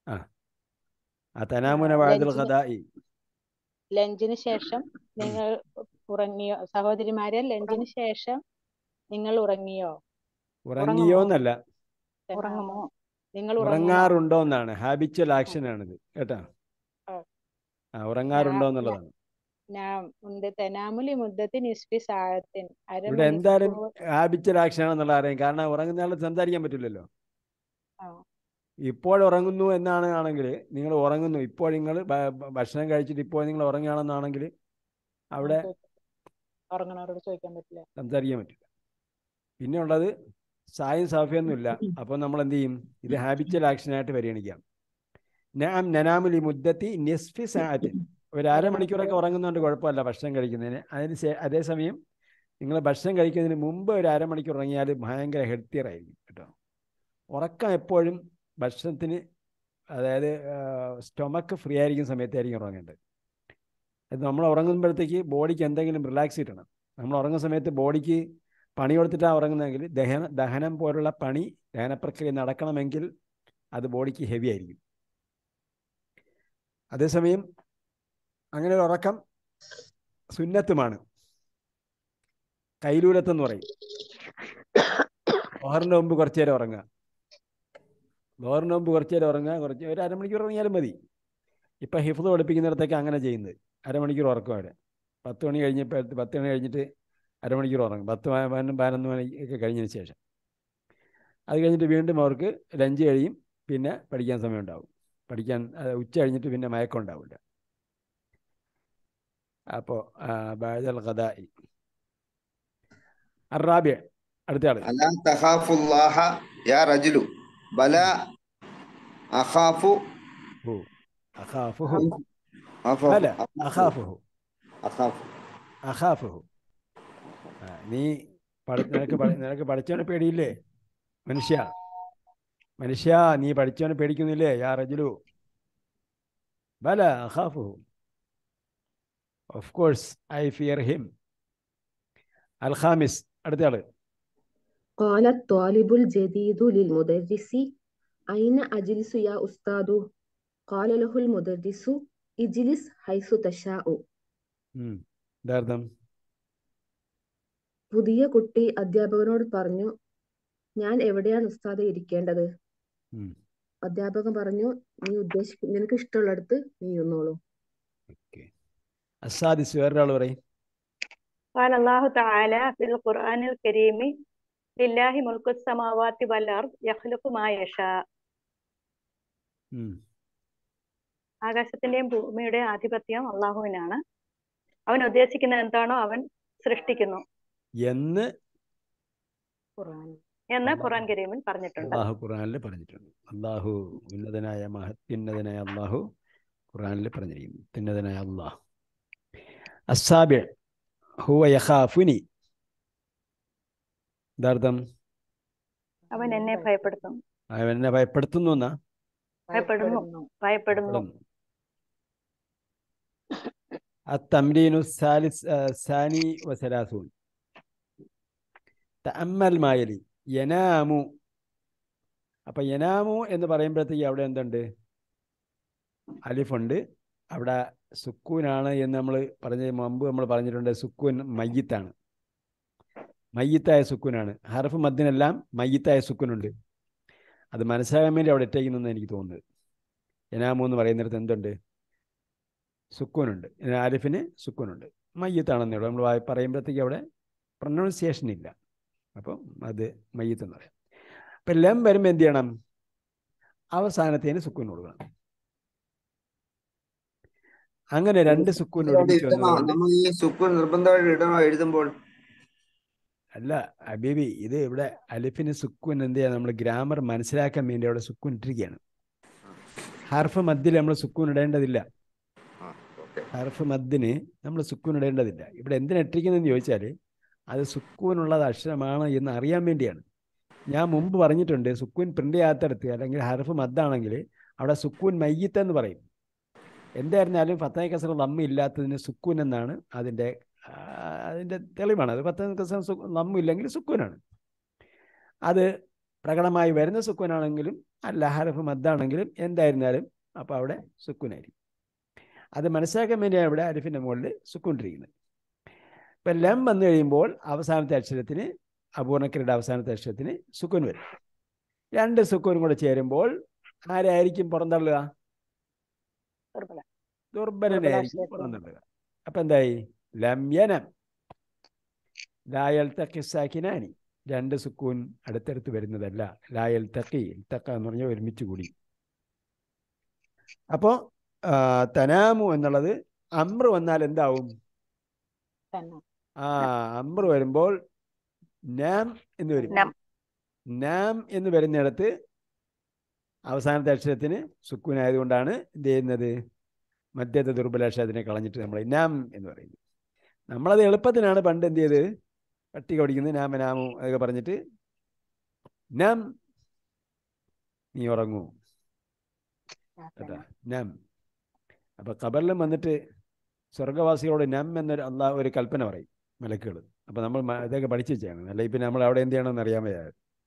ആ തനാമുന ആ, വാഴതുൽ ലഞ്ചിന് ഖദായി ലഞ്ചിന് ശേഷം നിങ്ങൾ ഉറങ്ങിയോ സഹോദരിമാരെ ലഞ്ചിന് ശേഷം നിങ്ങൾ ഉറങ്ങിയോ ഉറങ്ങിയോ എന്നല്ല ഉറങ്ങുമോ നിങ്ങൾ ഉറങ്ങുമോ ഉറങ്ങാറുണ്ടോ എന്നാണ് ഹാബിച്വൽ ആക്ഷൻ ആണിത് കേട്ടോ ആ. ആ ഉറങ്ങാറുണ്ടോ ഞാൻ- എന്നുള്ളതാണ് നാം ഉണ്ട് തനാമുലി മുദ്ദത്തി നിസ്ഫി സാഴത്തിൻ ഇവിടെ എന്തായാലും അരമണിക്കൂർ ഹാബിച്വൽ ആക്ഷൻ ആണെന്നുള്ള അറിയാം കാരണം ഉറങ്ങുന്ന ആൾ സംസാരിക്കാൻ പറ്റില്ലല്ലോ ആ. ഇപ്പോൾ ഉറങ്ങുന്നു എന്നാണ് ആണെങ്കിൽ നിങ്ങൾ ഉറങ്ങുന്നു ഇപ്പോൾ നിങ്ങൾ ഭക്ഷണം കഴിച്ചിട്ട് ഇപ്പോൾ നിങ്ങൾ ഉറങ്ങുകയാണെന്നാണെങ്കിൽ അവിടെ ഉറങ്ങണവരോട് ചോദിക്കാൻ പറ്റില്ല സംസാരിക്കാൻ പറ്റില്ല പിന്നെ ഉള്ളത് സായും സാഫിയൊന്നും ഇല്ല അപ്പോൾ നമ്മൾ എന്ത് ചെയ്യും ഇത് ഹാബിച്വൽ ആക്ഷനായിട്ട് പരിഗണിക്കാം നാം നനാമുലി മുദ്ദത്തി നിസ്ഫി സാറ്റ് ഒരു അരമണിക്കൂറൊക്കെ ഉറങ്ങുന്നതുകൊണ്ട് കുഴപ്പമില്ല ഭക്ഷണം കഴിക്കുന്നതിന് അതിന് ശേ- അതേസമയം നിങ്ങൾ ഭക്ഷണം കഴിക്കുന്നതിന് മുമ്പ് ഒരു അരമണിക്കൂർ ഉറങ്ങിയാൽ ഭയങ്കര ഹെൽത്തിയർ ആയിരിക്കും കേട്ടോ ഉറക്കം എപ്പോഴും ഭക്ഷണത്തിന് അതായത് സ്റ്റൊമക്ക് ഫ്രീ ആയിരിക്കുന്ന സമയത്തായിരിക്കും ഉറങ്ങേണ്ടത് അത് നമ്മൾ ഉറങ്ങുമ്പോഴത്തേക്ക് ബോഡിക്ക് എന്തെങ്കിലും റിലാക്സ് കിട്ടണം നമ്മൾ ഉറങ്ങുന്ന സമയത്ത് ബോഡിക്ക് പണി കൊടുത്തിട്ടാണ് ഉറങ്ങുന്നതെങ്കിൽ ദഹന ദഹനം പോലുള്ള പണി ദഹന പ്രക്രിയ നടക്കണമെങ്കിൽ അത് ബോഡിക്ക് ഹെവി ആയിരിക്കും അതേസമയം അങ്ങനെ ഒരു ഉറക്കം സുന്നത്തുമാണ് കൈലൂലത്തെന്ന് പറയും ലോഹറിൻ്റെ മുമ്പ് കുറച്ച് നേരം ഉറങ്ങുക ലോഹറിൻ്റെ മുമ്പ് കുറച്ച് നേരം ഉറങ്ങുക കുറച്ച് ഒരു അരമണിക്കൂർ ഉറങ്ങിയാലും മതി ഇപ്പം ഹിഫ്ത് പഠിപ്പിക്കുന്നിടത്തൊക്കെ അങ്ങനെ ചെയ്യുന്നത് അരമണിക്കൂർ ഉറക്കും അവർ പത്ത് മണി കഴിഞ്ഞപ്പോൾ പത്ത് മണി കഴിഞ്ഞിട്ട് അരമണിക്കൂർ ഉറങ്ങും പത്ത് പ- പതിനൊന്ന് പതിനൊന്ന് മണി ഒക്കെ കഴിഞ്ഞതിന് ശേഷം അത് കഴിഞ്ഞിട്ട് വീണ്ടും അവർക്ക് ലഞ്ച് കഴിയും പിന്നെ പഠിക്കാൻ സമയം ഉണ്ടാവും പഠിക്കാൻ അത് ഉച്ച കഴിഞ്ഞിട്ട് പിന്നെ മയക്കം ഉണ്ടാവില്ല അപ്പോൾ ബാജൽ ഖദായി അറാബിയ അടുത്ത ആള് അലാ തഖാഫുല്ലാഹ യാ റജുലു ബല അഖാഫു ഹു അഖാഫുഹു അഖാഫു ബല അഖാഫുഹു അഖാഫു അഖാഫുഹു ആ, നീ പഠി നിനക്ക് പഠി- നിനക്ക് പഠിച്ചവനെ പേടിയില്ലേ മനുഷ്യ മനുഷ്യ നീ പഠിച്ചവനെ പേടിക്കുന്നില്ലേ യാ റജുലു ബല അഖാഫുഹു of course I fear him അൽ ഖാമിസ് അടുത്ത ആള് قال الطالب الجديد للمدرس أين أجلس يا أستاذ؟ قال له المدرس اجلس حيث تشاء ഉം. എന്താർത്ഥം പുതിയ കുട്ടി അധ്യാപകനോട് പറഞ്ഞു ഞാൻ എവിടെയാണ് ഉസ്താദെ ഇരിക്കേണ്ടത് ഉം. അധ്യാപകൻ പറഞ്ഞു നീ ഉദ്ദേശിക്ക നിനക്ക് ഇഷ്ടമുള്ളിടത്ത് നീ ഇരുന്നോളൂ ഓക്കെ അസാദിസ് വേറൊരാൾ പറയും قال الله تعالى في القرآن الكريم لله ملك السماوات والأرض يخلق ما يشاء ഉം. ആകാശത്തിന്റെയും ഭൂമിയുടെയും ആധിപത്യം അള്ളാഹുവിനാണ് അവൻ ഉദ്ദേശിക്കുന്നത് എന്താണോ അവൻ സൃഷ്ടിക്കുന്നു എന്ന് ഖുർആൻ എന്ന് അല്ലാഹു. ഖുർആൻ കരീമിൽ പറഞ്ഞിട്ടുണ്ട് അള്ളാഹു ഖുറാനിൽ പറഞ്ഞിട്ടുണ്ട് അള്ളാഹു ഉന്നതനായ മഹത്യുന്നതനായ അള്ളാഹു ഖുറാനിൽ പറഞ്ഞിരിക്കുന്നു ഉന്നതനായ അള്ളാഹു അസാബിൾ ഹുവ യഖാഫുനി എന്താർത്ഥം അവൻ എന്നെ ഭയപ്പെടുത്തും അവൻ എന്നെ ഭയപ്പെടുത്തുന്നു എന്നാ ഭയപ്പെടുന്നു ഭയപ്പെടുന്നു التمرين الثالث آه، الثاني وثلاثون تأمل ما يلي ينام അപ്പൊ യനാമു എന്ന് പറയുമ്പോഴത്തേക്ക് അവിടെ എന്തുണ്ട് അലിഫുണ്ട് അവിടെ സുക്കൂനാണ് എന്ന് നമ്മൾ പറഞ്ഞ മുമ്പ് നമ്മൾ പറഞ്ഞിട്ടുണ്ട് സുക്കൂൻ മയ്യത്താണ് മയ്യത്തായ സുക്കൂനാണ് ഹർഫ് മദ്ദിനെല്ലാം മയ്യത്തായ സുക്കൂനുണ്ട് അത് മനസ്സിലാകാൻ വേണ്ടി അവിടെ ഇട്ടേക്കുന്നെന്ന് എനിക്ക് തോന്നുന്നത് യനാമു എന്ന് പറയുന്നിടത്ത് എന്തുണ്ട് സുക്കൂനുണ്ട് ഇതിന് ആരിഫിന് സുക്കൂനുണ്ട് മയ്യത്താണെന്നേ ഉള്ളൂ നമ്മൾ വായി- പറയുമ്പോഴത്തേക്ക് അവിടെ പ്രൊനൗൺസിയേഷൻ ഇല്ല അപ്പം അത് മയ്യത്ത് എന്ന് പറയാം അപ്പം ലം വരുമ്പോൾ എന്ത് ചെയ്യണം അവസാനത്തേന് സുക്കൂൻ കൊടുക്കണം അങ്ങനെ രണ്ട് സുക്കൂൻ അവിടെ ഒരുമിച്ച് ഇടണോ? വന്നതുകൊണ്ട് നമ്മൾ ഈ സുക്കൂൻ നിർബന്ധമായിട്ട് ഇടണോ എഴുതുമ്പോൾ അല്ല അബീബി ഇത് ഇവിടെ അലിഫിന് സുക്കൂൻ എന്ത് ചെയ്യാം നമ്മൾ ഗ്രാമർ മനസ്സിലാക്കാൻ വേണ്ടി അവിടെ സുക്കൂൻ ഇട്ടിരിക്കുകയാണ് ഹർഫ് മദ്ദിൽ നമ്മൾ സുക്കൂൻ ഇടേണ്ടതില്ല ആ, ഓക്കേ. ഹർഫ് മദ്ദിന് നമ്മൾ സുക്കൂൻ ഇടേണ്ടതില്ല ഇവിടെ എന്തിനാ ഇട്ടിരിക്കുന്നതെന്ന് ചോദിച്ചാൽ അത് സുക്കൂനുള്ളത് അക്ഷരമാണ് എന്ന് അറിയാൻ വേണ്ടിയാണ് ഞാൻ മുമ്പ് പറഞ്ഞിട്ടുണ്ട് സുക്കൂൻ പ്രിന്റ് ചെയ്യാത്തടത്ത് അല്ലെങ്കിൽ ഹർഫ് മദ്ദാണെങ്കിൽ അവിടെ സുക്കൂൻ മയ്യത്ത് എന്ന് പറയും എന്തായിരുന്നാലും ഫത്തഹ കസർ ലമ്മ ഇല്ലാത്തതിന് സുക്കൂൻ എന്നാണ് അതിൻ്റെ ആ, അതിൻ്റെ തെളിവാണ് അത് ഫത്തഹ കസർ ലമ്മ ഇല്ലെങ്കിൽ സുക്കൂനാണ് അത് പ്രകടമായി വരുന്ന സുക്കൂനാണെങ്കിലും അല്ല ഹർഫ് മദ്ദാണെങ്കിലും എന്തായിരുന്നാലും അപ്പോൾ അവിടെ സുക്കൂനായിരിക്കും അത് മനസ്സിലാക്കാൻ വേണ്ടിയാണ് ഇവിടെ അരിഫിൻ്റെ മുകളിൽ സുക്കൂണ്ടിരിക്കുന്നത് ഇപ്പം ലം വന്നു കഴിയുമ്പോൾ അവസാനത്തെ അക്ഷരത്തിന് അപൂർണക്കരുടെ അവസാനത്തെ അക്ഷരത്തിന് സുക്കൂൻ വരും രണ്ട് സുക്കൂനും കൂടെ ചേരുമ്പോൾ ആരായിരിക്കും പുറന്തള്ളുക ദുർബല ദുർബലനായിരിക്കും ദുർബലാക്ഷരത്തിൽ. പുറന്തള്ളുക അപ്പം എന്തായി ലംയനം ലായൽ തക്കി സാക്കിനാനി രണ്ട് സുക്കൂൻ അടുത്തടുത്ത് വരുന്നതല്ല ലായൽ തക്കി തക്ക എന്ന് പറഞ്ഞാൽ ഒരുമിച്ച് കൂടി അപ്പോൾ തനാമു എന്നുള്ളത് അമ്ര വന്നാൽ എന്താവും തന്നെ ആ അമ്ര വരുമ്പോൾ നാം എന്ന് വരും നം. നാം എന്ന് വരുന്നിടത്ത് അവസാനത്തെ അക്ഷരത്തിന് സുക്കൂൻ ആയതുകൊണ്ടാണ് എന്ത് ചെയ്യുന്നത് മധ്യത്തെ ദുർബലാക്ഷരത്തിനെ കളഞ്ഞിട്ട് നമ്മൾ നാം എന്ന് പറയുന്നത് നമ്മളത് എളുപ്പത്തിനാണ് പണ്ട് എന്ത് ചെയ്ത് പട്ടിക പഠിക്കുന്നത് നാമ നാമു അതൊക്കെ പറഞ്ഞിട്ട് നാം നീ ഉറങ്ങൂ കേട്ടാ നം അപ്പൊ ഖബറിലും വന്നിട്ട് സ്വർഗവാസികളോട് നം എന്നൊരു അള്ളാ ഒരു കൽപ്പന പറയും മലക്കുകൾ അപ്പൊ നമ്മൾ മ- ഇതൊക്കെ പഠിച്ചു വെച്ചാണ് അല്ല ഇപ്പൊ നമ്മൾ അവിടെ എന്ത് ചെയ്യണമെന്ന് അറിയാൻ വയ്യ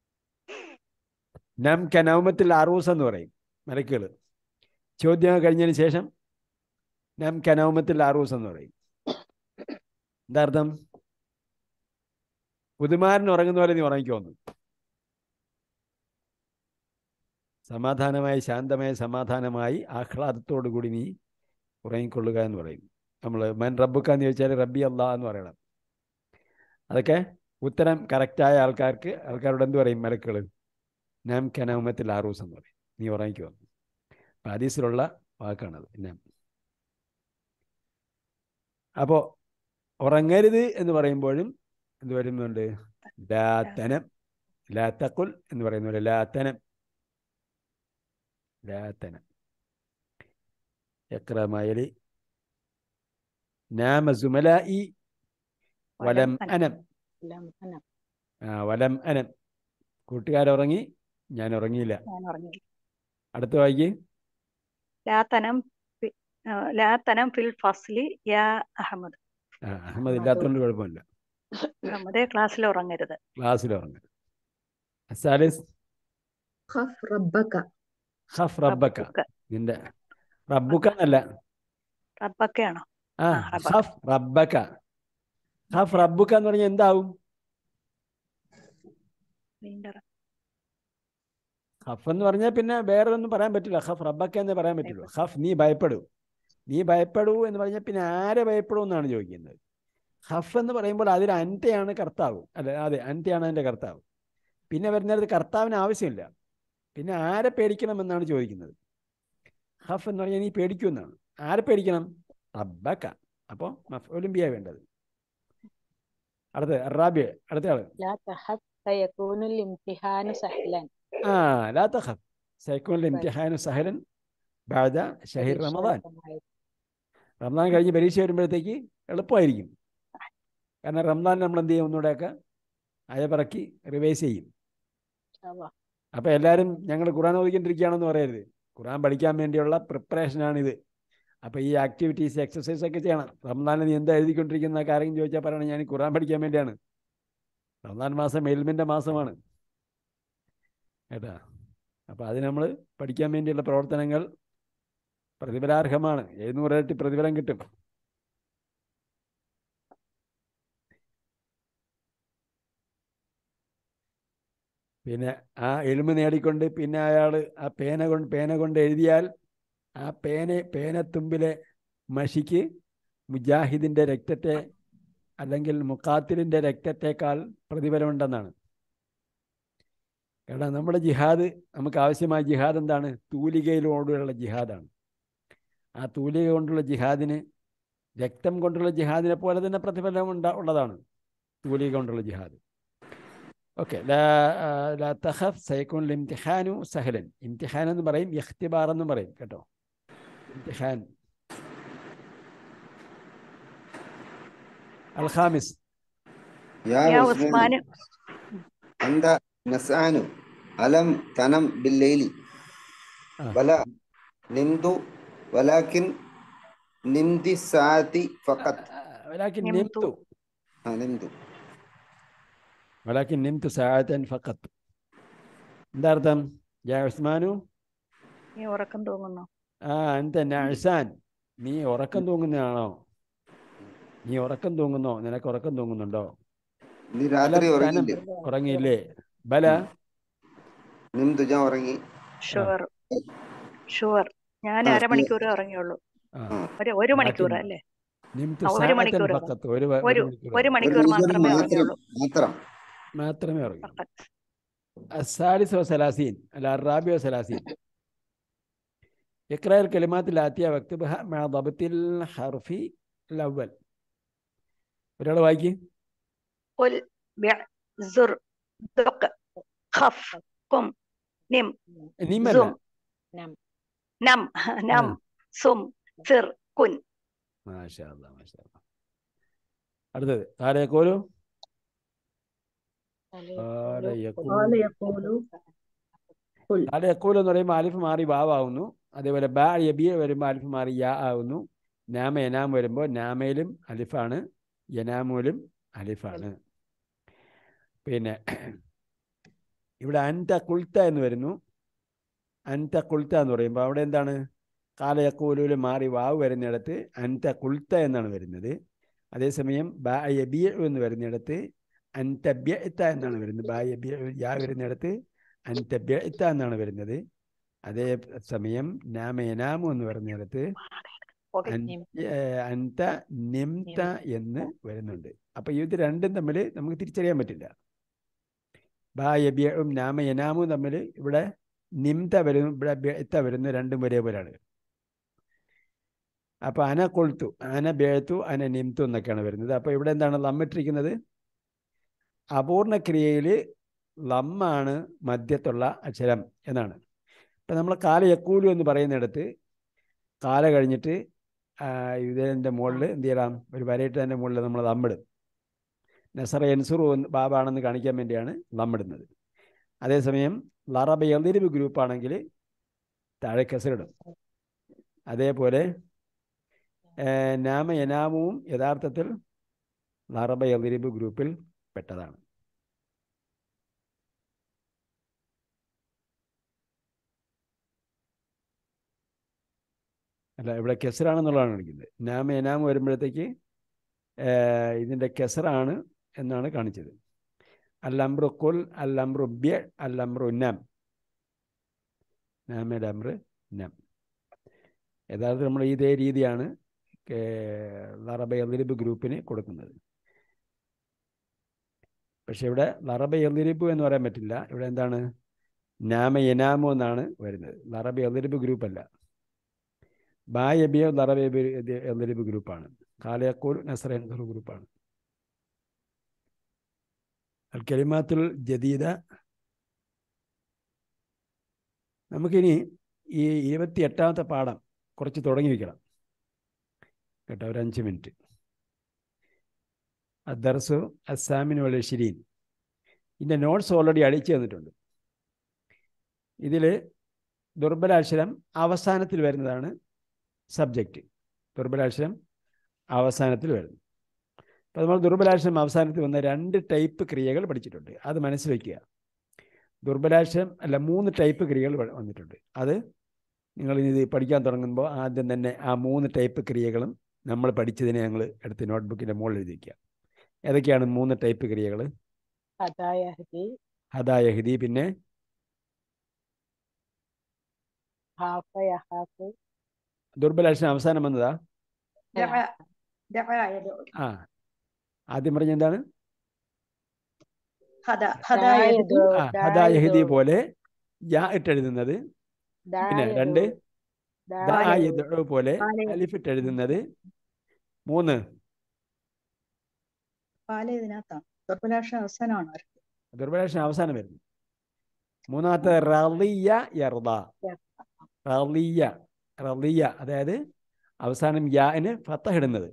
നം കനൗമത്തിൽ അറൂസ് എന്ന് പറയും മലക്കുകൾ ചോദ്യം കഴിഞ്ഞതിന് ശേഷം നം കനൗമത്തിൽ അറൂസ് എന്ന് പറയും എന്താ അർത്ഥം പുതുമാരൻ ഉറങ്ങുന്ന പോലെ നീ ഉറങ്ങിക്കോന്നു സമാധാനമായി ശാന്തമായി സമാധാനമായി ആഹ്ലാദത്തോടു കൂടി നീ ഉറങ്ങിക്കൊള്ളുക എന്ന് പറയും നമ്മൾ മൻ റബ്ബുക്ക എന്ന് ചോദിച്ചാൽ റബ്ബി അള്ളാഹ് എന്ന് പറയണം അതൊക്കെ ഉത്തരം കറക്റ്റായ ആൾക്കാർക്ക് ആൾക്കാരോട് എന്ത് പറയും മലക്കുകൾ നാം കനൗമത്തിൽ ആറൂസ് എന്ന് പറയും നീ ഉറങ്ങിക്കോ അപ്പം ഹദീസിലുള്ള വാക്കാണത് നാം അപ്പോൾ ഉറങ്ങരുത് എന്ന് പറയുമ്പോഴും എന്ത് വരുന്നുണ്ട് ലാത്തനം ലാത്തക്കുൽ എന്ന് പറയുന്ന പോലെ ലാത്തനം ലാത്തനം എക്രമയലി നാമ സുമലായി വലം അനം എല്ലാം തന്നെ ആ വലം അനം കൂട്ടുകാരുറങ്ങി ഞാൻ ഉറങ്ങിയില്ല ഞാൻ ഉറങ്ങി അടുത്ത വായിക്ക് ലാത്തനം ഫി- ആ, ലാത്തനം ഫിൽ ഫസ്ലി യാ അഹമ്മദ് ആ അഹമ്മദ് ഇല്ലാത്തതുകൊണ്ട് കുഴപ്പമില്ല അഹമ്മദേ ക്ലാസ്സിൽ ഉറങ്ങരുത് ക്ലാസ്സിൽ ഉറങ്ങും സാലിസ് ഖഫ് റബ്ബക ഹഫ് റബ്ബക്ക റബ്ബുക്ക. നിന്റെ റബ്ബുക്ക എന്നല്ല റബ്ബക്കയാണോ ആ ആ, റബ്ബക്ക. ഹഫ് റബ്ബക്ക ഹഫ് റബ്ബുക്ക എന്ന് പറഞ്ഞാൽ എന്താവും നിന്റെ റ- ഹഫ് എന്ന് പറഞ്ഞാൽ പിന്നെ വേറെ ഒന്നും പറയാൻ പറ്റില്ല ഹഫ് റബ്ബക്ക എന്നേ പറയാൻ പറ്റുള്ളൂ ഹഫ് നീ ഭയപ്പെടൂ നീ ഭയപ്പെടൂ എന്ന് പറഞ്ഞാൽ പിന്നെ ആരെ ഭയപ്പെടൂ എന്നാണ് ചോദിക്കുന്നത് ഹഫ് എന്ന് പറയുമ്പോൾ അതിൽ അൻറ്റയാണ് കർത്താവ് അല്ലെ അതെ അൻറ്റയാണ് അതിൻ്റെ കർത്താവ് പിന്നെ വരുന്നത് കർത്താവിന് ആവശ്യമില്ല പിന്നെ ആരെ പേടിക്കണം എന്നാണ് ചോദിക്കുന്നത് ഹഫ് എന്ന് പറഞ്ഞാൽ നീ പേടിക്കൂ എന്നാണ് ആരെ പേടിക്കണം റബ്ബക്ക അപ്പോൾ മഫ്ഊലും ബിയാ വേണ്ടത് അടുത്ത റാബിയ അടുത്ത ആള് لا تخف سيكون الامتحان سهلا ആ ലാ തഖഫ് സൈക്കോൺ ഇംതിഹാനു സഹലൻ ബാദ ഷഹിർ പരീക്ഷ റമദാൻ എളുപ്പമായി. റമദാൻ കഴിഞ്ഞ് പരീക്ഷ വരുമ്പോഴത്തേക്ക് എളുപ്പമായിരിക്കും കാരണം റമദാൻ നമ്മൾ എന്ത് ചെയ്യും ഒന്നുകൂടെയൊക്കെ അയപിറക്കി റിവൈസ് ചെയ്യും ഇൻഷാല്ലാ. അപ്പോൾ എല്ലാവരും ഞങ്ങൾ ഖുറാൻ ഓദിക്കൊണ്ടിരിക്കുകയാണെന്ന് പറയരുത് ഖുറാൻ പഠിക്കാൻ വേണ്ടിയുള്ള പ്രിപ്പറേഷനാണിത് അപ്പോൾ ഈ ആക്ടിവിറ്റീസ് എക്സസൈസ് ഒക്കെ ചെയ്യണം റംസാനിൽ നീ എന്താ എഴുതിക്കൊണ്ടിരിക്കുന്ന കാര്യം ചോദിച്ചാൽ പറയണം ഞാൻ ഖുറാൻ പഠിക്കാൻ വേണ്ടിയാണ് റംസാൻ മാസം എൽമിൻ്റെ മാസമാണ് കേട്ടാ അപ്പോൾ അത് നമ്മൾ പഠിക്കാൻ വേണ്ടിയുള്ള പ്രവർത്തനങ്ങൾ പ്രതിഫലാർഹമാണ് എഴുന്നൂറ് ഇരട്ടി പ്രതിഫലം കിട്ടും പിന്നെ ആ എലുമ്പ് നേടിക്കൊണ്ട് പിന്നെ അയാൾ ആ പേന കൊണ്ട് പേന കൊണ്ട് എഴുതിയാൽ ആ പേന പേനത്തുമ്പിലെ മഷിക്ക് മുജാഹിദിൻ്റെ രക്തത്തെ അല്ലെങ്കിൽ മുക്കാത്തിലിൻ്റെ രക്തത്തെക്കാൾ പ്രതിഫലമുണ്ടെന്നാണ് കാരണം നമ്മുടെ ജിഹാദ് നമുക്ക് ആവശ്യമായ ജിഹാദ് എന്താണ് തൂലികയിലോടുള്ള ജിഹാദാണ് ആ തൂലിക കൊണ്ടുള്ള ജിഹാദിന് രക്തം കൊണ്ടുള്ള ജിഹാദിനെ പോലെ തന്നെ പ്രതിഫലം ഉണ്ട ഉള്ളതാണ് തൂലിക കൊണ്ടുള്ള ജിഹാദ് ഓക്കെ ലാ തഖഫ് സൈക്കോൺ ഇംതിഹാനു സഹലൻ ഇംതിഹാൻ എന്ന് പറയും ഇഖ്തിബാർ എന്നും പറയും കേട്ടോ ഇംതിഹാൻ അൽ ഖാമിസ് يا يا عثمان عثمان أنت نسعان ألم تنم بالليل آه. بلى نمت ولكن نمت الساعة فقط ولكن نمت. نمت آه، نمت ولكن نمت ساعة فقط എന്താ അർത്ഥം യാ ഉസ്മാനു നീ ഉറക്കം തൂങ്ങുന്നു ആ അന്ത നഴ്സാൻ നീ ഉറക്കം തൂങ്ങുന്നതാണോ നീ ഉറക്കം തൂങ്ങുന്നോ നിനക്ക് ഉറക്കം തൂങ്ങുന്നുണ്ടോ നീ രാത്രി അലം ഉറങ്ങിയില്ലേ ഉറങ്ങിയില്ലേ ബല നിംതു ഞാൻ ഉറങ്ങി ഷുവർ ഷുവർ ഞാൻ ആ, അരമണിക്കൂർ ഉറങ്ങിയുള്ളൂ ആ ഒരു ഒരു മണിക്കൂർ ബാക്കി അല്ലേ നിംതു ആ, ഒരു സാഅത്തൻ മണിക്കൂർ ഫഖത്ത് ഒരു വ- ഒരു ഒരു മണിക്കൂർ ഒരു മണിക്കൂർ ഒരു മാത്രമേ മാത്രം ഉറങ്ങിയുള്ളൂ മാത്രം മാത്രമേ ഉറങ്ങൂ ഫഖത്ത്. الثالث وثلاثين على الرابع وثلاثين اقرأ الكلمات الآتية واكتبها مع ضبط الحرف الأول ഒരാൾ വായിക്ക് قل بع زر دق خف قم نم നിമല്ല زم نعم نم نم سم سر كن മാഷാ അല്ലാ മാഷാ അല്ലാ അടുത്തത് ആരെ യഖൂലു ആരെ യഖൂലു قال يقول قل ആരെ യഖൂലു എന്ന് പറയുമ്പോൾ അലിഫ് മാറി വാവാവുന്നു അതേപോലെ ബാ യബിയ വരുമ്പോൾ അലിഫ് മാറി യാ ആവുന്നു നാമ എനാം വരുമ്പോൾ നാമയിലും അലിഫാണ് യനാമൂലും അലിഫാണ് പിന്നെ ഇവിടെ അൻത കുൽത്ത എന്ന് വരുന്നു അൻത കുൽത്ത എന്ന് പറയുമ്പോൾ അവിടെ എന്താണ് കാലയക്കൂലൂല് മാറി വാവ് വരുന്നിടത്ത് അൻത കുൽത്ത എന്നാണ് വരുന്നത് അതേസമയം ബാ യബിയ എന്ന് വരുന്നിടത്ത് അൻതബ്യത്ത എന്നാണ് വരുന്നത് ബാ യബിയ യാ വരുന്നിടത്ത് അൻതബ്യത്ത എന്നാണ് വരുന്നത് അതേ സമയം നാമേനാമു എന്ന് പറയുന്നിടത്ത് ഓക്കെ അൻ- ഏഹ് അൻത നിംത എന്ന് വരുന്നുണ്ട് അപ്പൊ ഇത് രണ്ടും തമ്മിൽ നമുക്ക് തിരിച്ചറിയാൻ പറ്റില്ല ബാ യബിയും നാമ യനാമും തമ്മിൽ ഇവിടെ നിംത വരുന്നു ഇവിടെ ബെത്ത വരുന്നു രണ്ടും ഒരേപോലെയാണ് അപ്പൊ അന കൊളുത്തു അന ബേത്തു അന നിംതു എന്നൊക്കെയാണ് വരുന്നത് അപ്പൊ ഇവിടെ എന്താണ് ലമ്മിട്ടിരിക്കുന്നത് അപൂർണ ക്രിയയിൽ ലമ്മാണ് മധ്യത്തുള്ള അക്ഷരം എന്നാണ് ഇപ്പം നമ്മൾ കാല യക്കൂലു എന്ന് പറയുന്നിടത്ത് കാല കഴിഞ്ഞിട്ട് ആ, ഇതിൻ്റെ മുകളിൽ എന്ത് ചെയ്യണം ഒരു വരയിട്ടതിൻ്റെ മുകളിൽ നമ്മൾ ലമ്മിടും നസറ എൻസുറു എന്ന് ബാബാണെന്ന് കാണിക്കാൻ വേണ്ടിയാണ് ലമ്മിടുന്നത് അതേസമയം ലറബ എതിരിവ് ഗ്രൂപ്പാണെങ്കിൽ താഴെ കസറിടും അതേപോലെ ഏ, നാമ എനാമുവും യഥാർത്ഥത്തിൽ ലറബ എതിരിവ് ഗ്രൂപ്പിൽ പെട്ടതാണ് അല്ല ഇവിടെ കെസറാണെന്നുള്ളതാണ് കാണിക്കുന്നത് നാമ എനാമ വരുമ്പോഴത്തേക്ക് ഏർ, ഇതിൻ്റെ കെസറാണ് എന്നാണ് കാണിച്ചത് അല്ലംറു കുൽ അല്ലംറു ബ്യ അല്ലംറു നാം നാമയുടെ അമ്ര നം യഥാർത്ഥത്തിൽ നമ്മൾ ഇതേ രീതിയാണ് ലറബ എതിരിബ് ഗ്രൂപ്പിന് കൊടുക്കുന്നത് പക്ഷെ ഇവിടെ ലറബ എതിരിബ് എന്ന് പറയാൻ പറ്റില്ല ഇവിടെ എന്താണ് നാമ എനാമോ എന്നാണ് വരുന്നത് ലറബ എതിരിബ് ഗ്രൂപ്പല്ല ബായബിയോ ലറബ എതിരിബ് ഗ്രൂപ്പാണ് കാലയക്കൂർ നസറ ഗ്രൂപ്പാണ് അൽ കലിമാത്തുൽ ജദീദ നമുക്കിനി ഈ ഇരുപത്തി എട്ടാമത്തെ പാഠം കുറച്ച് തുടങ്ങി വയ്ക്കണം കേട്ടോ ഒരു അഞ്ച് മിനിറ്റ് അദ്ദർസു അസാമിൻ വല ഷിരീൻ ഇതിൻ്റെ നോട്ട്സ് ഓൾറെഡി അടിച്ചു തന്നിട്ടുണ്ട് ഇതിൽ ദുർബലാക്ഷരം അവസാനത്തിൽ വരുന്നതാണ് സബ്ജക്റ്റ് ദുർബലാക്ഷരം അവസാനത്തിൽ വരുന്നു അപ്പോൾ നമ്മൾ ദുർബലാക്ഷരം അവസാനത്തിൽ വന്ന രണ്ട് ടൈപ്പ് ക്രിയകൾ പഠിച്ചിട്ടുണ്ട് അത് മനസ്സിൽ വയ്ക്കുക ദുർബലാക്ഷരം അല്ല മൂന്ന് ടൈപ്പ് ക്രിയകൾ വന്നിട്ടുണ്ട് അത് നിങ്ങൾ ഇത് പഠിക്കാൻ തുടങ്ങുമ്പോൾ ആദ്യം തന്നെ ആ മൂന്ന് ടൈപ്പ് ക്രിയകളും നമ്മൾ പഠിച്ചതിനെ ഞങ്ങൾ എടുത്ത് നോട്ട്ബുക്കിൻ്റെ മുകളിൽ എഴുതി വയ്ക്കുക ഏതൊക്കെയാണ് മൂന്ന് ടൈപ്പ് ക്രിയകൾ ഹദായഹദി ഹദായഹിദി പിന്നെ ഹാഫ യഹാഫ് ദുർബലാക്ഷരം അവസാനം വന്നതാ ആ ആദ്യം പറഞ്ഞ എന്താണ് ആ ഹദായഹിദി പോലെ യാ ഇട്ടെഴുതുന്നത് പിന്നെ രണ്ട് ദായദ് പോലെ അലിഫ് ഇട്ടെഴുതുന്നത് മൂന്ന് പാല ഇതിനകത്താണ് ദുർബലാക്ഷരം അവസാനമാണ് ദുർബലാക്ഷരം അവസാനം വരുന്നു മൂന്നാമത്തെ റളിയ യർദ റളിയ റളിയ അതായത് അവസാനം യാന് ഫത്തഹ് ഇടുന്നത്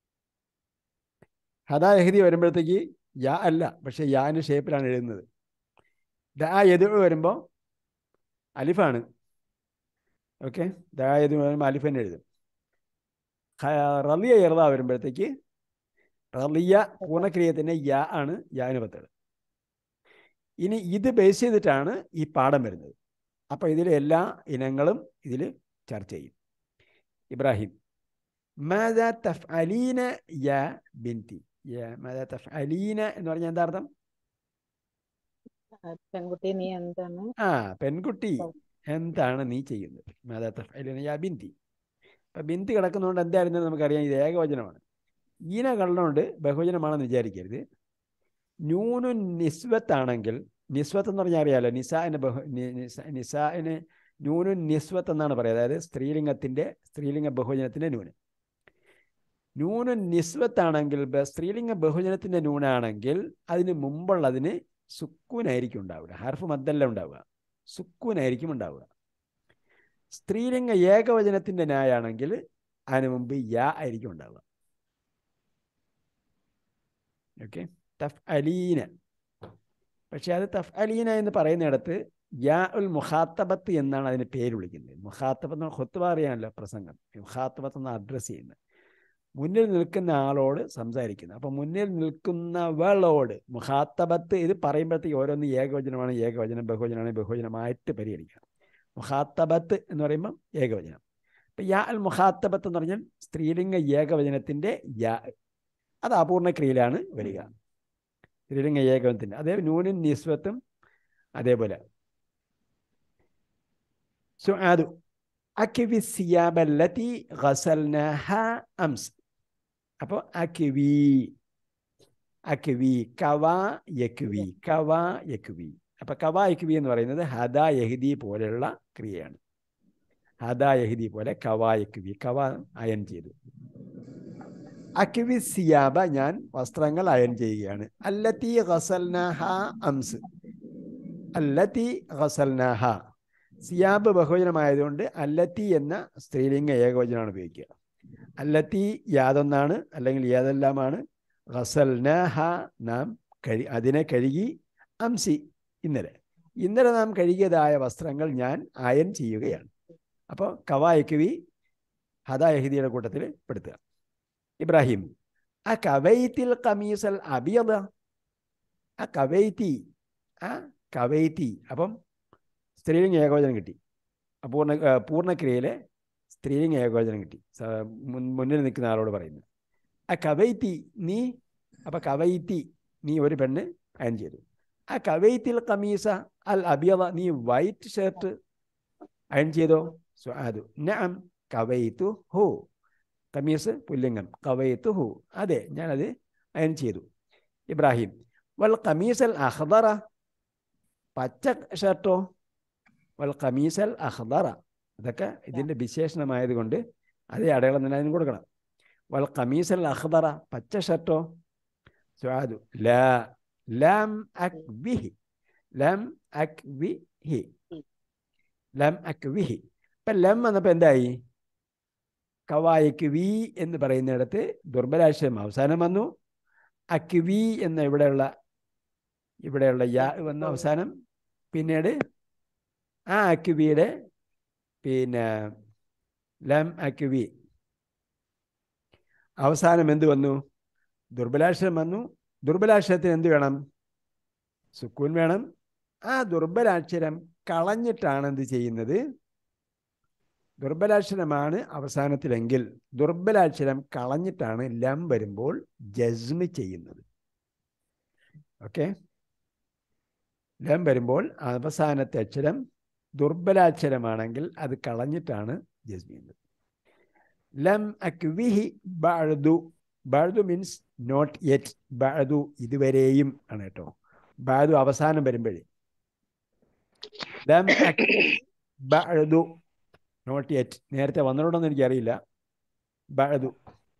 ഹദായഹദി വരുമ്പോഴത്തേക്ക് യാ അല്ല പക്ഷെ യാന് ഷേപ്പിലാണ് എഴുതുന്നത് ദാ എതു വരുമ്പോൾ അലിഫാണ് ഓക്കെ ദാ എതു വരുമ്പോൾ അലിഫ് തന്നെ എഴുതും റലിയ ഇറത വരുമ്പോഴത്തേക്ക് റലിയ പൂർണ്ണക്രിയത്തിൻ്റെ യാ ആണ് യാന് പത്തത് ഇനി ഇത് ബേസ് ചെയ്തിട്ടാണ് ഈ പാഠം വരുന്നത് അപ്പോൾ ഇതിലെ എല്ലാ ഇനങ്ങളും ഇതിൽ ചർച്ച ചെയ്യും ഇബ്രാഹിം മാദ തഫ് അലീന യാ ബിൻതി മാദ തഫ് അലീന എന്ന് പറഞ്ഞാൽ എന്താ അർത്ഥം പെൺകുട്ടി നീ എന്താണ് ആ പെൺകുട്ടി എന്താണ് നീ ചെയ്യുന്നത് മാദ തഫ് അലീന യാ ബിൻതി അപ്പം ബിന്തി കിടക്കുന്നതുകൊണ്ട് എന്തായിരുന്നു നമുക്കറിയാം ഇത് ഏകവചനമാണ് ഈന കള്ളതുകൊണ്ട് ബഹുവചനമാണെന്ന് വിചാരിക്കരുത് ന്യൂനു നിസ്വത്താണെങ്കിൽ നിസ്വത്ത് എന്ന് പറഞ്ഞാൽ അറിയാലോ നിസാന് ബഹു നിസാന് ന്യൂനു നിസ്വത്ത് എന്നാണ് പറയുന്നത് അതായത് സ്ത്രീലിംഗത്തിൻ്റെ സ്ത്രീലിംഗ ബഹുവചനത്തിൻ്റെ ന്യൂന് ന്യൂനു നിസ്വത്താണെങ്കിൽ സ്ത്രീലിംഗ ബഹുവചനത്തിൻ്റെ ന്യൂനാണെങ്കിൽ അതിന് മുമ്പുള്ളതിന് സുക്കൂനായിരിക്കും ഉണ്ടാവുക ഹർഫ് മദ്ദല്ല ഉണ്ടാവുക സുക്കൂനായിരിക്കും ഉണ്ടാവുക സ്ത്രീലിംഗ ഏകവചനത്തിൻ്റെ ന്യായാണെങ്കിൽ അതിന് മുമ്പ് യാ ആയിരിക്കും ഉണ്ടാവുക ഓക്കെ തഫ് അലീന പക്ഷെ അത് തഫ് അലീന എന്ന് പറയുന്നിടത്ത് യാ ഉൽ മുഖാത്തബത്ത് എന്നാണ് അതിന് പേര് വിളിക്കുന്നത് മുഖാത്തബത്ത് എന്ന് ഹൊത്തുബ അറിയാമല്ലോ പ്രസംഗം മുഖാത്തബത്ത് എന്ന് അഡ്രസ്സ് ചെയ്യുന്നത് മുന്നിൽ നിൽക്കുന്ന ആളോട് സംസാരിക്കുന്നത് അപ്പം മുന്നിൽ നിൽക്കുന്നവളോട് മുഖാത്തബത്ത് ഇത് പറയുമ്പോഴത്തേക്ക് ഓരോന്ന് ഏകവചനമാണ് ഏകവചനം ബഹുവചനമാണ് ബഹുവചനമായിട്ട് പരിഗണിക്കണം മുഖാത്തബത്ത് എന്ന് പറയുമ്പം ഏകവചനം അപ്പം യാ അൽ മുഖാത്തബത്ത് എന്ന് പറഞ്ഞാൽ സ്ത്രീലിംഗ ഏകവചനത്തിൻ്റെ യാ അത് അപൂർണ ക്രിയയിലാണ് വരിക സ്ത്രീലിംഗ ഏകവചനത്തിൻ്റെ അതേ നൂനും നിസ്വത്തും അതേപോലെ സുആദു അക്കിവി സിയാബല്ലത്തി ഗസൽനഹ അംസ് അപ്പോൾ അക്കിവി അക്കിവി കവ യക്വി കവ യക്വി അപ്പൊ കവ യക്വി എന്ന് പറയുന്നത് ഹദ യഹിദി പോലെയുള്ള ക്രിയയാണ് ഹദ യഹിദി പോലെ കവ യക്വി കവ അയൻ ചെയ്തു അക്വി സിയാബ ഞാൻ വസ്ത്രങ്ങൾ അയൻ ചെയ്യുകയാണ് അല്ലത്തി ഗസൽനഹ അംസ് അല്ലത്തി ഗസൽനഹ സിയാബ് ബഹുവചനമായതുകൊണ്ട് അല്ലത്തി എന്ന സ്ത്രീലിംഗ ഏകവചനമാണ് ഉപയോഗിക്കുക അല്ലത്തി യാതൊന്നാണ് അല്ലെങ്കിൽ ഏതെല്ലാമാണ് ഗസൽനഹ നാം കഴി അതിനെ കഴുകി അംസി ഇന്നലെ ഇന്നലെ നാം കഴുകിയതായ വസ്ത്രങ്ങൾ ഞാൻ അയൻ ചെയ്യുകയാണ് അപ്പോൾ കവായക്കുവി ഹദായഹിദിയുടെ കൂട്ടത്തിൽ പെടുത്തുക ഇബ്രാഹിം ആ കവൈത്തിൽ കമീസൽ അബിയത ആ കവൈത്തി ആ കവൈത്തി അപ്പം സ്ത്രീലിംഗ ഏകവചനം കിട്ടി അപൂർണ പൂർണ്ണക്രിയയിലെ സ്ത്രീലിംഗ ഏകവചനം കിട്ടി മുന്നിൽ നിൽക്കുന്ന ആളോട് പറയുന്നത് ആ കവൈത്തി നീ അപ്പം കവൈത്തി നീ ഒരു പെണ്ണ് അയൻ ചെയ്തു ആ കവൈത്തിൽ കമീസ അൽ അബിയത നീ വൈറ്റ് ഷർട്ട് അയൺ ചെയ്തോ സുആദു നഅം കവൈതു ഹു കമീസ് പുല്ലിംഗം കവൈതു ഹു അതെ ഞാനത് അയൺ ചെയ്തു ഇബ്രാഹിം വൽ കമീസൽ അഖ്ദറ പച്ച ഷർട്ടോ വൽ കമീസൽ അഖ്ദറ ഇതൊക്കെ ഇതിൻ്റെ വിശേഷണമായതുകൊണ്ട് അതേ അടയാളം തന്നെ അതിന് കൊടുക്കണം വൽ കമീസൽ അഖ്ദറ പച്ച ഷർട്ടോ സുആദു ലാ ലം അക്വിഹി ലം അക്വിഹി ലം അക്വിഹി ഇപ്പം ലം വന്നപ്പോൾ എന്തായി കവായക്ക് വി എന്ന് പറയുന്നിടത്ത് ദുർബലാക്ഷരം അവസാനം വന്നു അക്വി എന്ന ഇവിടെയുള്ള ഇവിടെയുള്ള യാ വന്ന അവസാനം പിന്നീട് ആ അക്വിയുടെ പിന്നെ ലം അക്വി അവസാനം എന്ത് വന്നു ദുർബലാക്ഷരം വന്നു ദുർബലാക്ഷരത്തിന് എന്ത് വേണം സുക്കൂൻ വേണം ആ ദുർബലാക്ഷരം കളഞ്ഞിട്ടാണ് എന്ത് ചെയ്യുന്നത് ദുർബലാക്ഷരമാണ് അവസാനത്തിലെങ്കിൽ ദുർബലാക്ഷരം കളഞ്ഞിട്ടാണ് ലം വരുമ്പോൾ ജസ്മ് ചെയ്യുന്നത് ഓക്കെ ലം വരുമ്പോൾ അവസാനത്തെ അക്ഷരം ദുർബലാക്ഷരമാണെങ്കിൽ അത് കളഞ്ഞിട്ടാണ് ജസ്മ് ചെയ്യുന്നത് ലം അക്വിഹി ബഅദു ബഅദു മീൻസ് നോട്ട് യെറ്റ് ബഅദു ഇതുവരെയും ആണ് കേട്ടോ ബഅദു അവസാനം വരുമ്പോഴേ ലം അക്വിഹി ബഅദു നോട്ട് യെറ്റ് നേരത്തെ വന്നിട്ടുണ്ടോന്ന് എനിക്കറിയില്ല ബഅദു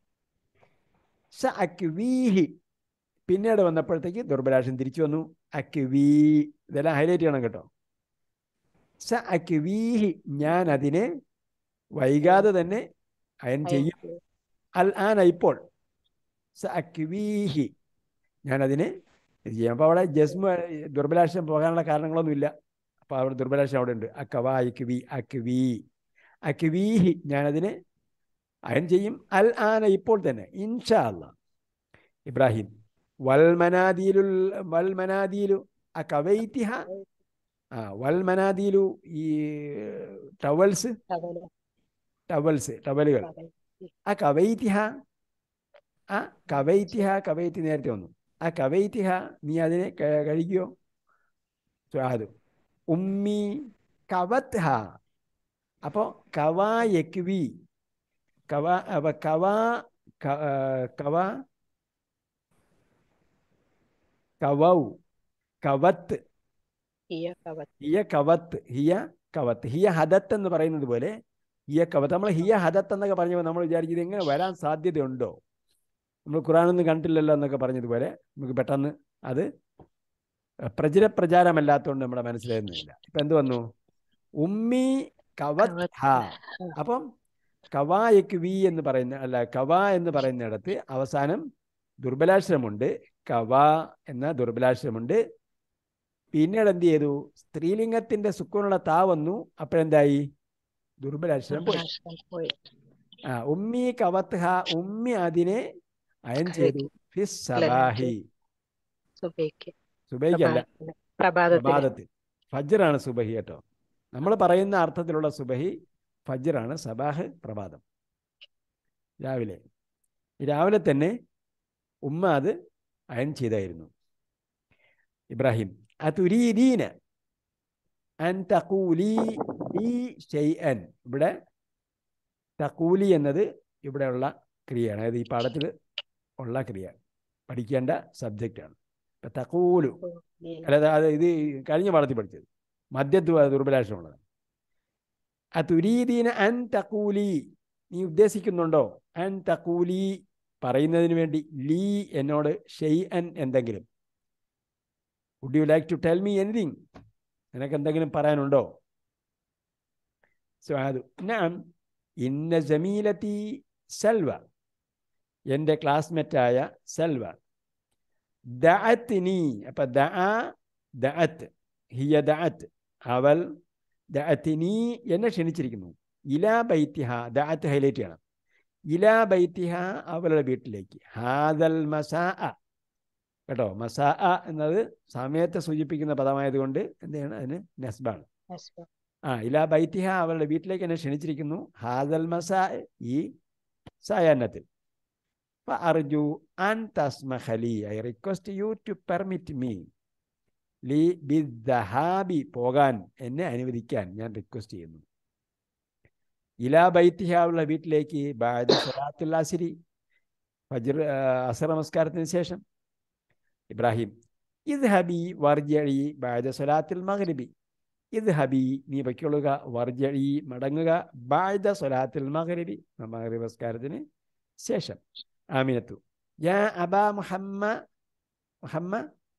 സ അക്വീഹി പിന്നീട് വന്നപ്പോഴത്തേക്ക് ദുർബലാക്ഷം തിരിച്ചു വന്നു അക്വീ ഇതെല്ലാം ഹൈലൈറ്റ് ചെയ്യണം കേട്ടോ സ അക്വീഹി ഞാൻ അതിനെ വൈകാതെ തന്നെ അയൻ ചെയ്യും അൽ ആന ഇപ്പോൾ സ അക്വീഹി ഞാൻ അതിനെ ഇത് ചെയ്യാം അപ്പോൾ അവിടെ ജസ്മ ദുർബലാക്ഷം പോകാനുള്ള കാരണങ്ങളൊന്നുമില്ല അപ്പോൾ അവിടെ ദുർബലാക്ഷം അവിടെ ഉണ്ട് അക്കവ അക്വി അക്വീ അക്വീഹി ഞാനതിനെ അയൻ ചെയ്യും അൽ ആന ഇപ്പോൾ തന്നെ ഇൻഷാ അല്ല ഇബ്രാഹിം വൽ മനാദീലുൽ വൽ മനാദീലു അക്കവൈത്തിഹ ആ വൽ മനാദീലു ഈ ടവൽസ് ടവൽസ് ടവലുകൾ ആ കവൈത്തിഹ ആ കവൈത്തിഹ കവൈത്തി നേരത്തെ വന്നു ആ കവൈത്തിഹ നീ അതിനെ ക- കഴിക്കുകയോ അത് ഉമ്മി കവത്ത് ഹ അപ്പോൾ കവാ യക്വി കവ അപ്പൊ കവാ ക- ആ, കവ കവൗ കവത്ത് ഹിയ കവത്ത് ഹിയ കവത്ത് ഹിയ കവത്ത് ഹിയ ഹദത്ത് എന്ന് പറയുന്നത് പോലെ ഹിയ കവത്ത് നമ്മൾ ഹിയ ഹദത്ത് എന്നൊക്കെ പറഞ്ഞപ്പോൾ നമ്മൾ വിചാരിച്ചത് എങ്ങനെ വരാൻ സാധ്യതയുണ്ടോ നമ്മൾ ഖുറാനൊന്നും കണ്ടില്ലല്ലോ എന്നൊക്കെ പറഞ്ഞതുപോലെ നമുക്ക് പെട്ടെന്ന് അത് പ്രചര പ്രചാരമല്ലാത്തതുകൊണ്ട് നമ്മുടെ മനസ്സിലായിരുന്നില്ല ഇപ്പം എന്ത് വന്നു ഉമ്മി കവത് ഹ അപ്പം കവായക്ക് വി എന്ന് പറയുന്ന അല്ല കവ എന്ന് പറയുന്നിടത്ത് അവസാനം ദുർബലാക്ഷരമുണ്ട് കവ എന്ന ദുർബലാക്ഷരമുണ്ട് പിന്നീട് എന്ത് ചെയ്തു സ്ത്രീലിംഗത്തിന്റെ സുക്കൂനുള്ള താ വന്നു അപ്പോഴെന്തായി ദുർബലാക്ഷരം പോയി പോയി ആ ഉമ്മി കവത്ത് ഹ ഉമ്മി അതിനെ അയൻ ചെയ്തു ഫിസ് സബാഹി സുബൈക്ക് സുബൈക്കല്ല പ്രഭാതത്തിൽ പ്രഭാതത്തിൽ ഫജ്റാണ് സുബഹി കേട്ടോ നമ്മൾ പറയുന്ന അർത്ഥത്തിലുള്ള സുബഹി ഫജ്റാണ് സബാഹ് പ്രഭാതം രാവിലെ ഈ രാവിലെ തന്നെ ഉമ്മ അത് അയൻ ചെയ്തായിരുന്നു ഇബ്രാഹിം അതുരീദീന അൻ തഖൂലി ലീ ഷൈഅൻ ഇവിടെ തഖൂലി എന്നത് ഇവിടെയുള്ള ക്രിയയാണ് അതായത് ഈ പാഠത്തിൽ ഉള്ള ക്രിയ പഠിക്കേണ്ട സബ്ജക്റ്റാണ് ഇപ്പം തഖൂലു അല്ലാതെ അത് ഇത് കഴിഞ്ഞ പാഠത്തിൽ പഠിച്ചത് മദ്യത്വ ദുർബലാക്ഷരമുള്ളത് അതുരീദീന അൻ തക്കൂലി നീ ഉദ്ദേശിക്കുന്നുണ്ടോ അൻ തക്കൂലി പറയുന്നതിന് വേണ്ടി ലീ എന്നോട് ഷെയ് അൻ എന്തെങ്കിലും would you like to tell me anything നിനക്ക് എന്തെങ്കിലും പറയാനുണ്ടോ സ്വാദു ഞാൻ ഇന്ന ജമീലത്തി സെൽവ എൻ്റെ ക്ലാസ്മേറ്റായ സെൽവ ദഅത്നി അപ്പൊ ദഅ ദഅത്ത് ഹിയ ദഅത്ത് അവൾ ദഅത്തിനി എന്നെ ക്ഷണിച്ചിരിക്കുന്നു ഇലാ ബൈത്തിഹ ദഅത്ത് ഹൈലൈറ്റ് ചെയ്യണം ഇലാ ബൈത്തിഹ അവളുടെ വീട്ടിലേക്ക് ഹാദൽ മസാ കേട്ടോ മസാ എന്നത് സമയത്തെ സൂചിപ്പിക്കുന്ന പദമായതുകൊണ്ട് എന്താണ് അതിന് നസ്ബാണ് ആ ഇലാ ബൈത്തിഹ അവളുടെ വീട്ടിലേക്ക് എന്നെ ക്ഷണിച്ചിരിക്കുന്നു ഹാദൽ മസാ ഈ സായാഹ്നത്തിൽ അർജു അൻ തസ്മഹലി I request you to permit me ലി ബിദ്ദഹാബി പോകാൻ എന്നെ അനുവദിക്കാൻ ഞാൻ റിക്വസ്റ്റ് ചെയ്യുന്നു ഇലാ ബൈത്തിഹാവുള്ള വീട്ടിലേക്ക് ബാദ സലാത്തുൽ അസിരി ഫജ്ർ ആ, അസർ നമസ്കാരത്തിന് ശേഷം ഇബ്രാഹിം ഇത് ഹബി വർജഴി ബാദ സലാത്തുൽ മഗ്രിബി ഇത് ഹബി നീ വയ്ക്കൊള്ളുക വർജഴി മടങ്ങുക ബാദ സലാത്തുൽ മഗ്രിബി മഗ്രിബ് നമസ്കാരത്തിന് ശേഷം ആമിനത്തു യാ അബാ മുഹമ്മ മുഹമ്മ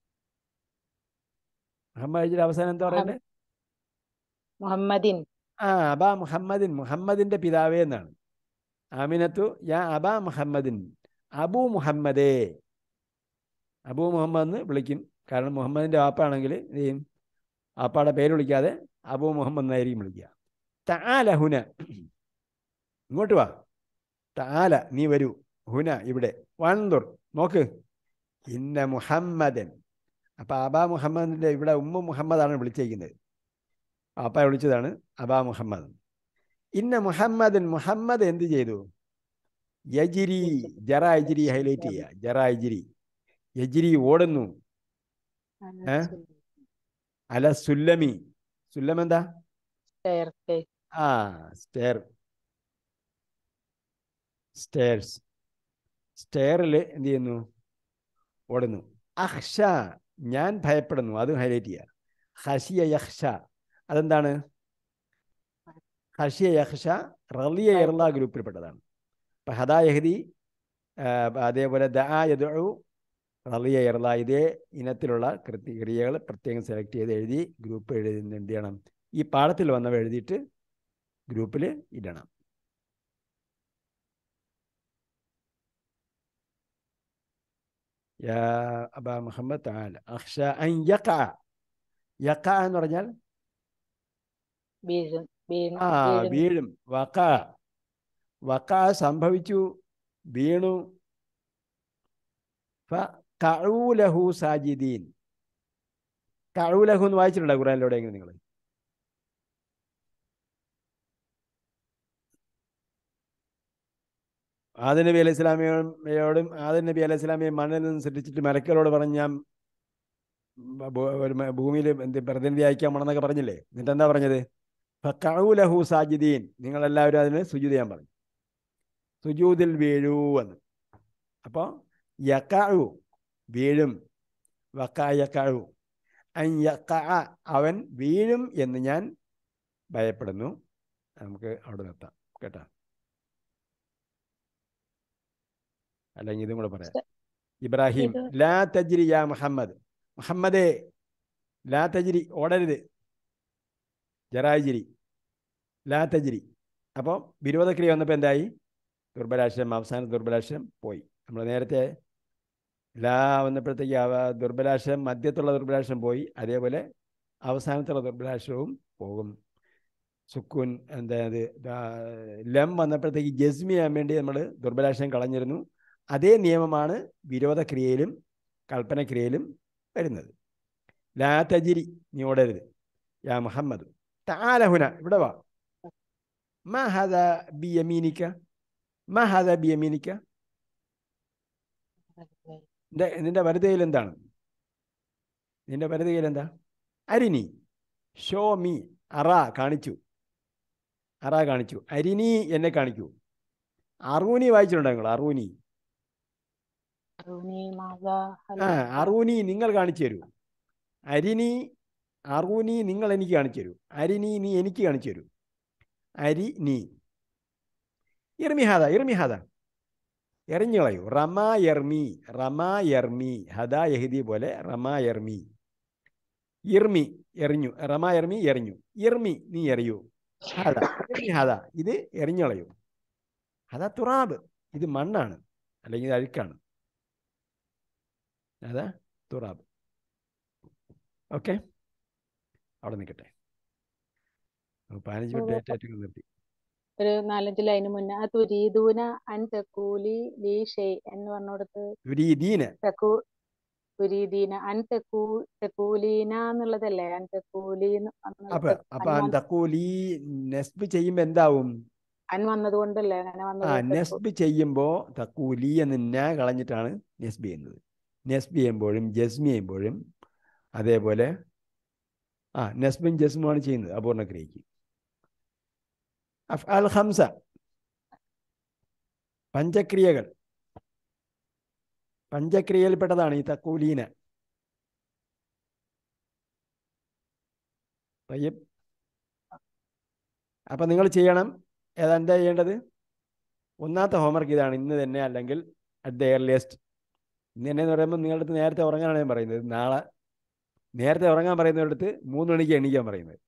മുഹമ്മദ് കഴിഞ്ഞിട്ട് അവസാനം എന്താ പറയണ്ടേ മുഹമ്മദിൻ ആ അബാ മുഹമ്മദിൻ മുഹമ്മദിന്റെ പിതാവേ എന്നാണ് ആമിനത്തു യാ അബാ മുഹമ്മദിൻ അബു മുഹമ്മദേ അബു മുഹമ്മദ് എന്ന് വിളിക്കും കാരണം മുഹമ്മദിന്റെ വാപ്പാണെങ്കിൽ എന്ത് ചെയ്യും വാപ്പാടെ പേര് വിളിക്കാതെ അബു മുഹമ്മദ് എന്നായിരിക്കും വിളിക്കുക തആല ഹുന ഇങ്ങോട്ട് വാ തആല നീ വരൂ ഹുന ഇവിടെ വൻതുർ നോക്ക് ഇന്ന മുഹമ്മദൻ അപ്പൊ അബാ മുഹമ്മദിന്റെ ഇവിടെ ഉമ്മ മുഹമ്മദാണ് വിളിച്ചേക്കുന്നത് പാപ്പ വിളിച്ചതാണ് അബാ മുഹമ്മദ് ഇന്ന മുഹമ്മദൻ മുഹമ്മദ് എന്ത് ചെയ്തു യജിരി ജറ യജിരി ഹൈലൈറ്റ് ചെയ്യുക ജറ യജിരി യജിരി ഓടുന്നു ഏ? അല സുല്ലമി സുല്ലം എന്താ Staircase. ആ സ്റ്റെയർ സ്റ്റെയർസ് സ്റ്റെയറിൽ എന്ത് ചെയ്യുന്നു ഓടുന്നു അഹ്ഷ ഞാൻ ഭയപ്പെടുന്നു അതും ഹൈലൈറ്റ് ചെയ്യുക ഹഷിയ യഹ്ഷ അതെന്താണ് ഹഷിയ യഹ്ഷ റലിയ ഇർല ഗ്രൂപ്പിൽപ്പെട്ടതാണ് അപ്പം ഹദാ യഹദി ആ, അതേപോലെ ദആ യദഉ റലിയ ഇർല ഇതേ ഇനത്തിലുള്ള കൃത്യ ക്രിയകൾ പ്രത്യേകം സെലക്ട് ചെയ്ത് എഴുതി ഗ്രൂപ്പ് എഴുതി എന്ത് ചെയ്യണം ഈ പാഠത്തിൽ വന്നവ എഴുതിയിട്ട് ഗ്രൂപ്പിൽ ഇടണം യാ അബാ മുഹമ്മദ് താല അഖ്ഷ അൻ യഖ യഖ എന്ന് പറഞ്ഞാൽ വീഴും വീണ് ആ വീഴുന്നു. വീഴും വക വക സംഭവിച്ചു വീണു കഴൂലഹു സാജിദീൻ കഴൂലഹു എന്ന് വായിച്ചിട്ടുണ്ടോ ഖുറാനിലൂടെ എങ്ങനെ നിങ്ങൾ ആദം നബി അലൈഹി സ്വലാമിയോടും ആദം നബി അലൈഹി സ്വലാമിയെ മണ്ണിൽ നിന്ന് സൃഷ്ടിച്ചിട്ട് മലക്കളോട് പറഞ്ഞ് ഞാൻ ബ- ഭൂ- ഒരു മ- ഭൂമിയിൽ എന്ത് പ്രതിനിധി അയക്കാൻ പോണെന്നൊക്കെ പറഞ്ഞില്ലേ എന്നിട്ട് എന്താ പറഞ്ഞത് ഫക്കഊലഹു സാജിദീൻ നിങ്ങളെല്ലാവരും അതിന് സുജൂദ് ചെയ്യാൻ പറഞ്ഞു സുജൂദിൽ വീഴൂ എന്ന് അപ്പോൾ യക്കാഴു വീഴും വക്ക യക്കാഴു അൻ യക്ക അവൻ വീഴും എന്ന് ഞാൻ ഭയപ്പെടുന്നു നമുക്ക് അവിടെ നിർത്താം കേട്ടോ അല്ലെങ്കിൽ ഇതും കൂടെ പറയാം ഇബ്രാഹിം ഇത് ലാ തജ്രി യാ മുഹമ്മദ് മുഹമ്മദേ ലാ തജ്രി ഓടരുത് ജറാജിരി ലാ തജ്രി അപ്പോൾ വിരോധക്രിയ വന്നപ്പോൾ എന്തായി ദുർബലാക്ഷരം അവസാന ദുർബലാക്ഷരം പോയി നമ്മൾ നേരത്തെ ലാ വന്നപ്പോഴത്തേക്ക് അവ ദുർബലാക്ഷരം മധ്യത്തുള്ള ദുർബലാക്ഷരം പോയി അതേപോലെ അവസാനത്തുള്ള ദുർബലാക്ഷരവും പോകും സുക്കൂൻ എന്തായത് ലം വന്നപ്പോഴത്തേക്ക് ജസ്മി ചെയ്യാൻ വേണ്ടി നമ്മൾ ദുർബലാക്ഷരം കളഞ്ഞിരുന്നു അതേ നിയമമാണ് വിരോധക്രിയയിലും കൽപ്പനക്രിയയിലും വരുന്നത് ലാ തജിരി നീ ഓടരുത് യാ മുഹമ്മദ് താലഹുന ഇവിടെ വാ മഹദ ബി യമീനിക്ക മഹദ ബി യമീനിക്ക നിന്റെ നിന്റെ വലതുകയിൽ എന്താണ് നിന്റെ വലതുകയിൽ എന്താ അരിനി ഷോ മീ അറ കാണിച്ചു അറ കാണിച്ചു അരിനി എന്നെ കാണിക്കൂ അറൂനി വായിച്ചിട്ടുണ്ടോ നിങ്ങൾ അറൂനി അറൂനി മാതാ ഹല ആ അറൂനി നിങ്ങൾ കാണിച്ചു തരൂ അരിനി അറൂനി നിങ്ങൾ എനിക്ക് കാണിച്ചു തരൂ അരിനി നീ എനിക്ക് കാണിച്ചു തരൂ അരി നീ ഇർമിഹാദ ഇർമിഹാദ എറിഞ്ഞു കളയൂ റമാ എർമി റമാ എർമി ഹദ യഹിദി പോലെ റമാ എർമി ഇർമി എറിഞ്ഞു റമാ എർമി എറിഞ്ഞു ഇർമി നീ എറിയൂ ഹദ ഇർമി ഹദ ഇത് എറിഞ്ഞു കളയൂ ഹദ തുറാബ് ഇത് മണ്ണാണ് അല്ലെങ്കിൽ ഇത് അഴുക്കാണ് അതാ തുറാബ് ഓക്കെ അവിടെ നിൽക്കട്ടെ നമുക്ക് പതിനഞ്ച് മിനിറ്റ് ഏറ്റവും നിർത്തി ഒരു നാലഞ്ച് ലൈന് മുന്നേ ആ തുരീദൂന അൻ തെക്കൂലി ലീ ഷെയ് എന്ന് പറഞ്ഞോടത്ത് തുരീദീന തെക്കൂ തുരീദീന അൻ തെക്കൂ തെക്കൂലീന എന്നുള്ളതല്ലേ അൻ തെക്കൂലി എന്ന് വന്നത് അപ്പൊ തെ- അപ്പൊ അൻ വന്ന- തക്കൂലി നെസ്ബ് ചെയ്യുമ്പോ എന്താവും അൻ വന്നത് കൊണ്ടല്ലേ അങ്ങനെ ആ വന്നത് തെക്കൂ നെസ്ബ് ചെയ്യുമ്പോ തക്കൂലി എന്ന് ന കളഞ്ഞിട്ടാണ് നെസ്ബ് ചെയ്യുന്നത് നെസ്ബ് ചെയ്യുമ്പോഴും ജസ്മി ചെയ്യുമ്പോഴും അതേപോലെ ആ നെസ്ബും ജസ്മുമാണ് ചെയ്യുന്നത് അപൂർണ ക്രിയയ്ക്ക് അഫ്ആൽ ഖംസ പഞ്ചക്രിയകൾ പഞ്ചക്രിയയിൽപ്പെട്ടതാണ് ഈ തക്കൂലീന തയ്യബ് അപ്പം നിങ്ങൾ ചെയ്യണം ഏതാ എന്താ ചെയ്യേണ്ടത് ഒന്നാമത്തെ ഹോംവർക്ക് ഇതാണ് ഇന്ന് തന്നെ അല്ലെങ്കിൽ അറ്റ് ദ എയർലിയസ്റ്റ് ഇന്ന് തന്നെ എന്ന് പറയുമ്പോൾ നിങ്ങളുടെ അടുത്ത് നേരത്തെ ഉറങ്ങാനാണ് ഞാൻ പറയുന്നത് നാളെ നേരത്തെ ഉറങ്ങാൻ പറയുന്നവരടുത്ത് മൂന്ന് മണിക്ക് എണീക്കാൻ പറയുന്നത്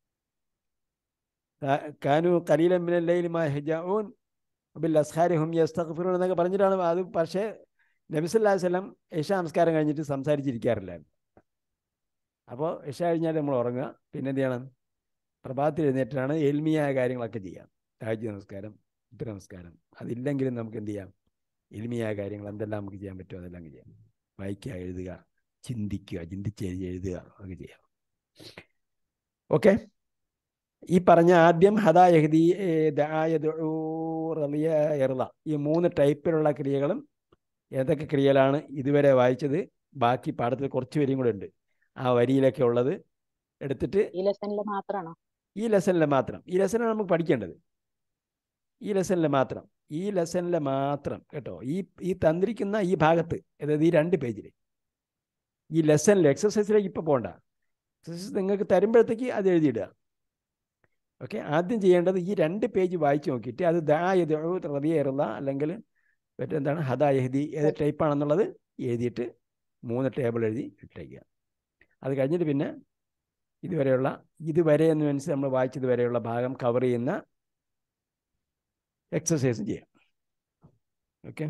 കാ- കാനു കലീലൻ മിനൽ ലൈലി മാ യഹ്ജഊൻ ബിൽ അസ്ഹാരി ഹും യസ്തഗ്ഫിറൂൻ എന്നൊക്കെ പറഞ്ഞിട്ടാണ് അത് പക്ഷേ നബി സല്ലല്ലാഹു അലൈഹി വസല്ലം ഇഷ നമസ്കാരം കഴിഞ്ഞിട്ട് സംസാരിച്ചിരിക്കാറില്ലായിരുന്നു അപ്പോൾ ഇഷ കഴിഞ്ഞാൽ നമ്മൾ ഉറങ്ങുക പിന്നെ എന്ത് ചെയ്യണം പ്രഭാതത്തിൽ എഴുന്നേറ്റാണ് എൽമിയായ കാര്യങ്ങളൊക്കെ ചെയ്യാം താജ് നമസ്കാരം ഉത്തര നമസ്കാരം അതില്ലെങ്കിലും നമുക്ക് എന്ത് ചെയ്യാം എൽമിയായ കാര്യങ്ങൾ എന്തെല്ലാം നമുക്ക് ചെയ്യാൻ പറ്റുമോ അതെല്ലാം ചെയ്യാം വായിക്കുക എഴുതുക ചിന്തിക്കുക ചിന്തിച്ച് എഴുതി എഴുതുക ഒക്കെ ചെയ്യാം ഓക്കെ ഈ പറഞ്ഞ ആദ്യം ഹദാ യഹ്ദി ഏ, ദആ യദ്ഉ, റളിയ ഇർള ഈ മൂന്ന് ടൈപ്പിലുള്ള ക്രിയകളും ഏതൊക്കെ ക്രിയകളാണ് ഇതുവരെ വായിച്ചത് ബാക്കി പാഠത്തിൽ കുറച്ച് വരിയും കൂടെ ഉണ്ട് ആ വരിയിലൊക്കെ ഉള്ളത് എടുത്തിട്ട് ഈ ലെസണിൽ മാത്രമാണോ ഈ ലെസണിൽ മാത്രം ഈ ലെസനാണ് നമുക്ക് പഠിക്കേണ്ടത് ഈ ലെസണിൽ മാത്രം ഈ ലെസണിൽ മാത്രം കേട്ടോ ഈ ഈ തന്നിരിക്കുന്ന ഈ ഭാഗത്ത് അതായത് ഈ രണ്ട് പേജിൽ ഈ ലെസണിൽ എക്സസൈസിലേക്ക് ഇപ്പോൾ പോകണ്ട എക്സസൈസ് നിങ്ങൾക്ക് തരുമ്പോഴത്തേക്ക് അത് എഴുതിയിടുക ഓക്കെ ആദ്യം ചെയ്യേണ്ടത് ഈ രണ്ട് പേജ് വായിച്ച് നോക്കിയിട്ട് അത് ദാ റതിയേറുള്ള അല്ലെങ്കിൽ മറ്റെന്താണ് ഹദാ യഹദി ഏത് ടൈപ്പാണെന്നുള്ളത് എഴുതിയിട്ട് മൂന്ന് ടേബിൾ എഴുതി ഇട്ടേക്കുക അത് കഴിഞ്ഞിട്ട് പിന്നെ ഇതുവരെയുള്ള ഇതുവരെ എന്ന് മനസ്സിൽ നമ്മൾ വായിച്ചത് വരെയുള്ള ഭാഗം കവർ ചെയ്യുന്ന എക്സസൈസും ചെയ്യാം ഓക്കെ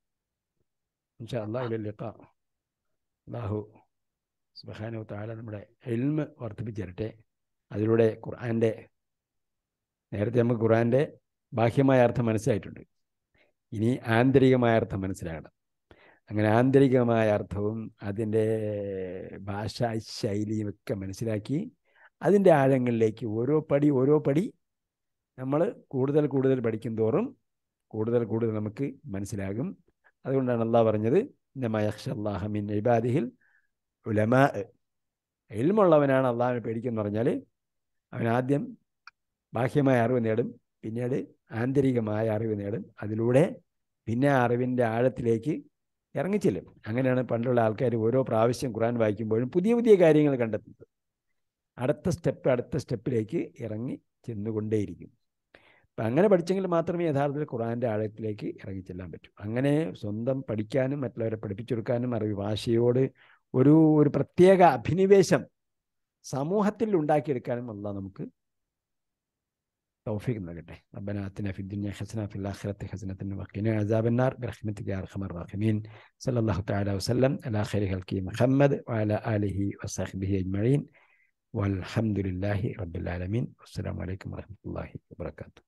അള്ളാഹു സുബഹാനു താല നമ്മുടെ എൽമ് വർദ്ധിപ്പിച്ചു തരട്ടെ അതിലൂടെ ഖുർആൻ്റെ നേരത്തെ നമുക്ക് ഖുർആൻ്റെ ബാഹ്യമായ അർത്ഥം മനസ്സിലായിട്ടുണ്ട് ഇനി ആന്തരികമായ അർത്ഥം മനസ്സിലാകണം അങ്ങനെ ആന്തരികമായ അർത്ഥവും അതിൻ്റെ ഭാഷാ ശൈലിയും ഒക്കെ മനസ്സിലാക്കി അതിൻ്റെ ആഴങ്ങളിലേക്ക് ഓരോ പടി ഓരോ പടി നമ്മൾ കൂടുതൽ കൂടുതൽ പഠിക്കും തോറും കൂടുതൽ കൂടുതൽ നമുക്ക് മനസ്സിലാകും അതുകൊണ്ടാണ് അള്ളാഹ് പറഞ്ഞത് നമയക്ഷല്ലാഹമിൻ ഇബാദിഹിൽ ഉലമാ എൽമുള്ളവനാണ് അള്ളാഹിനെ പേടിക്കുമെന്ന് പറഞ്ഞാൽ അവൻ ആദ്യം ബാഹ്യമായ അറിവ് നേടും പിന്നീട് ആന്തരികമായ അറിവ് നേടും അതിലൂടെ പിന്നെ ആ അറിവിൻ്റെ ആഴത്തിലേക്ക് ഇറങ്ങിച്ചെല്ലും അങ്ങനെയാണ് പണ്ടുള്ള ആൾക്കാർ ഓരോ പ്രാവശ്യം ഖുറാൻ വായിക്കുമ്പോഴും പുതിയ പുതിയ കാര്യങ്ങൾ കണ്ടെത്തുന്നത് അടുത്ത സ്റ്റെപ്പ് അടുത്ത സ്റ്റെപ്പിലേക്ക് ഇറങ്ങി ചെന്നുകൊണ്ടേയിരിക്കും അപ്പം അങ്ങനെ പഠിച്ചെങ്കിൽ മാത്രമേ യഥാർത്ഥത്തിൽ ഖുറാൻ്റെ ആഴത്തിലേക്ക് ഇറങ്ങിച്ചെല്ലാൻ പറ്റൂ അങ്ങനെ സ്വന്തം പഠിക്കാനും മറ്റുള്ളവരെ പഠിപ്പിച്ചു കൊടുക്കാനും അറിവ് ഭാഷയോട് ഒരു ഒരു പ്രത്യേക അഭിനിവേശം സമൂഹത്തിൽ ഉണ്ടാക്കിയെടുക്കാനും അല്ല നമുക്ക് توفيق നൽകട്ടെ ربنا آتنا في الدنيا حسنة في الآخرة حسنة وقنا عذاب النار برحمتك يا أرحم الراحمين صلى الله تعالى وسلم على خير خلقه محمد وعلى آله وصحبه أجمعين والحمد لله رب العالمين والسلام عليكم ورحمة الله وبركاته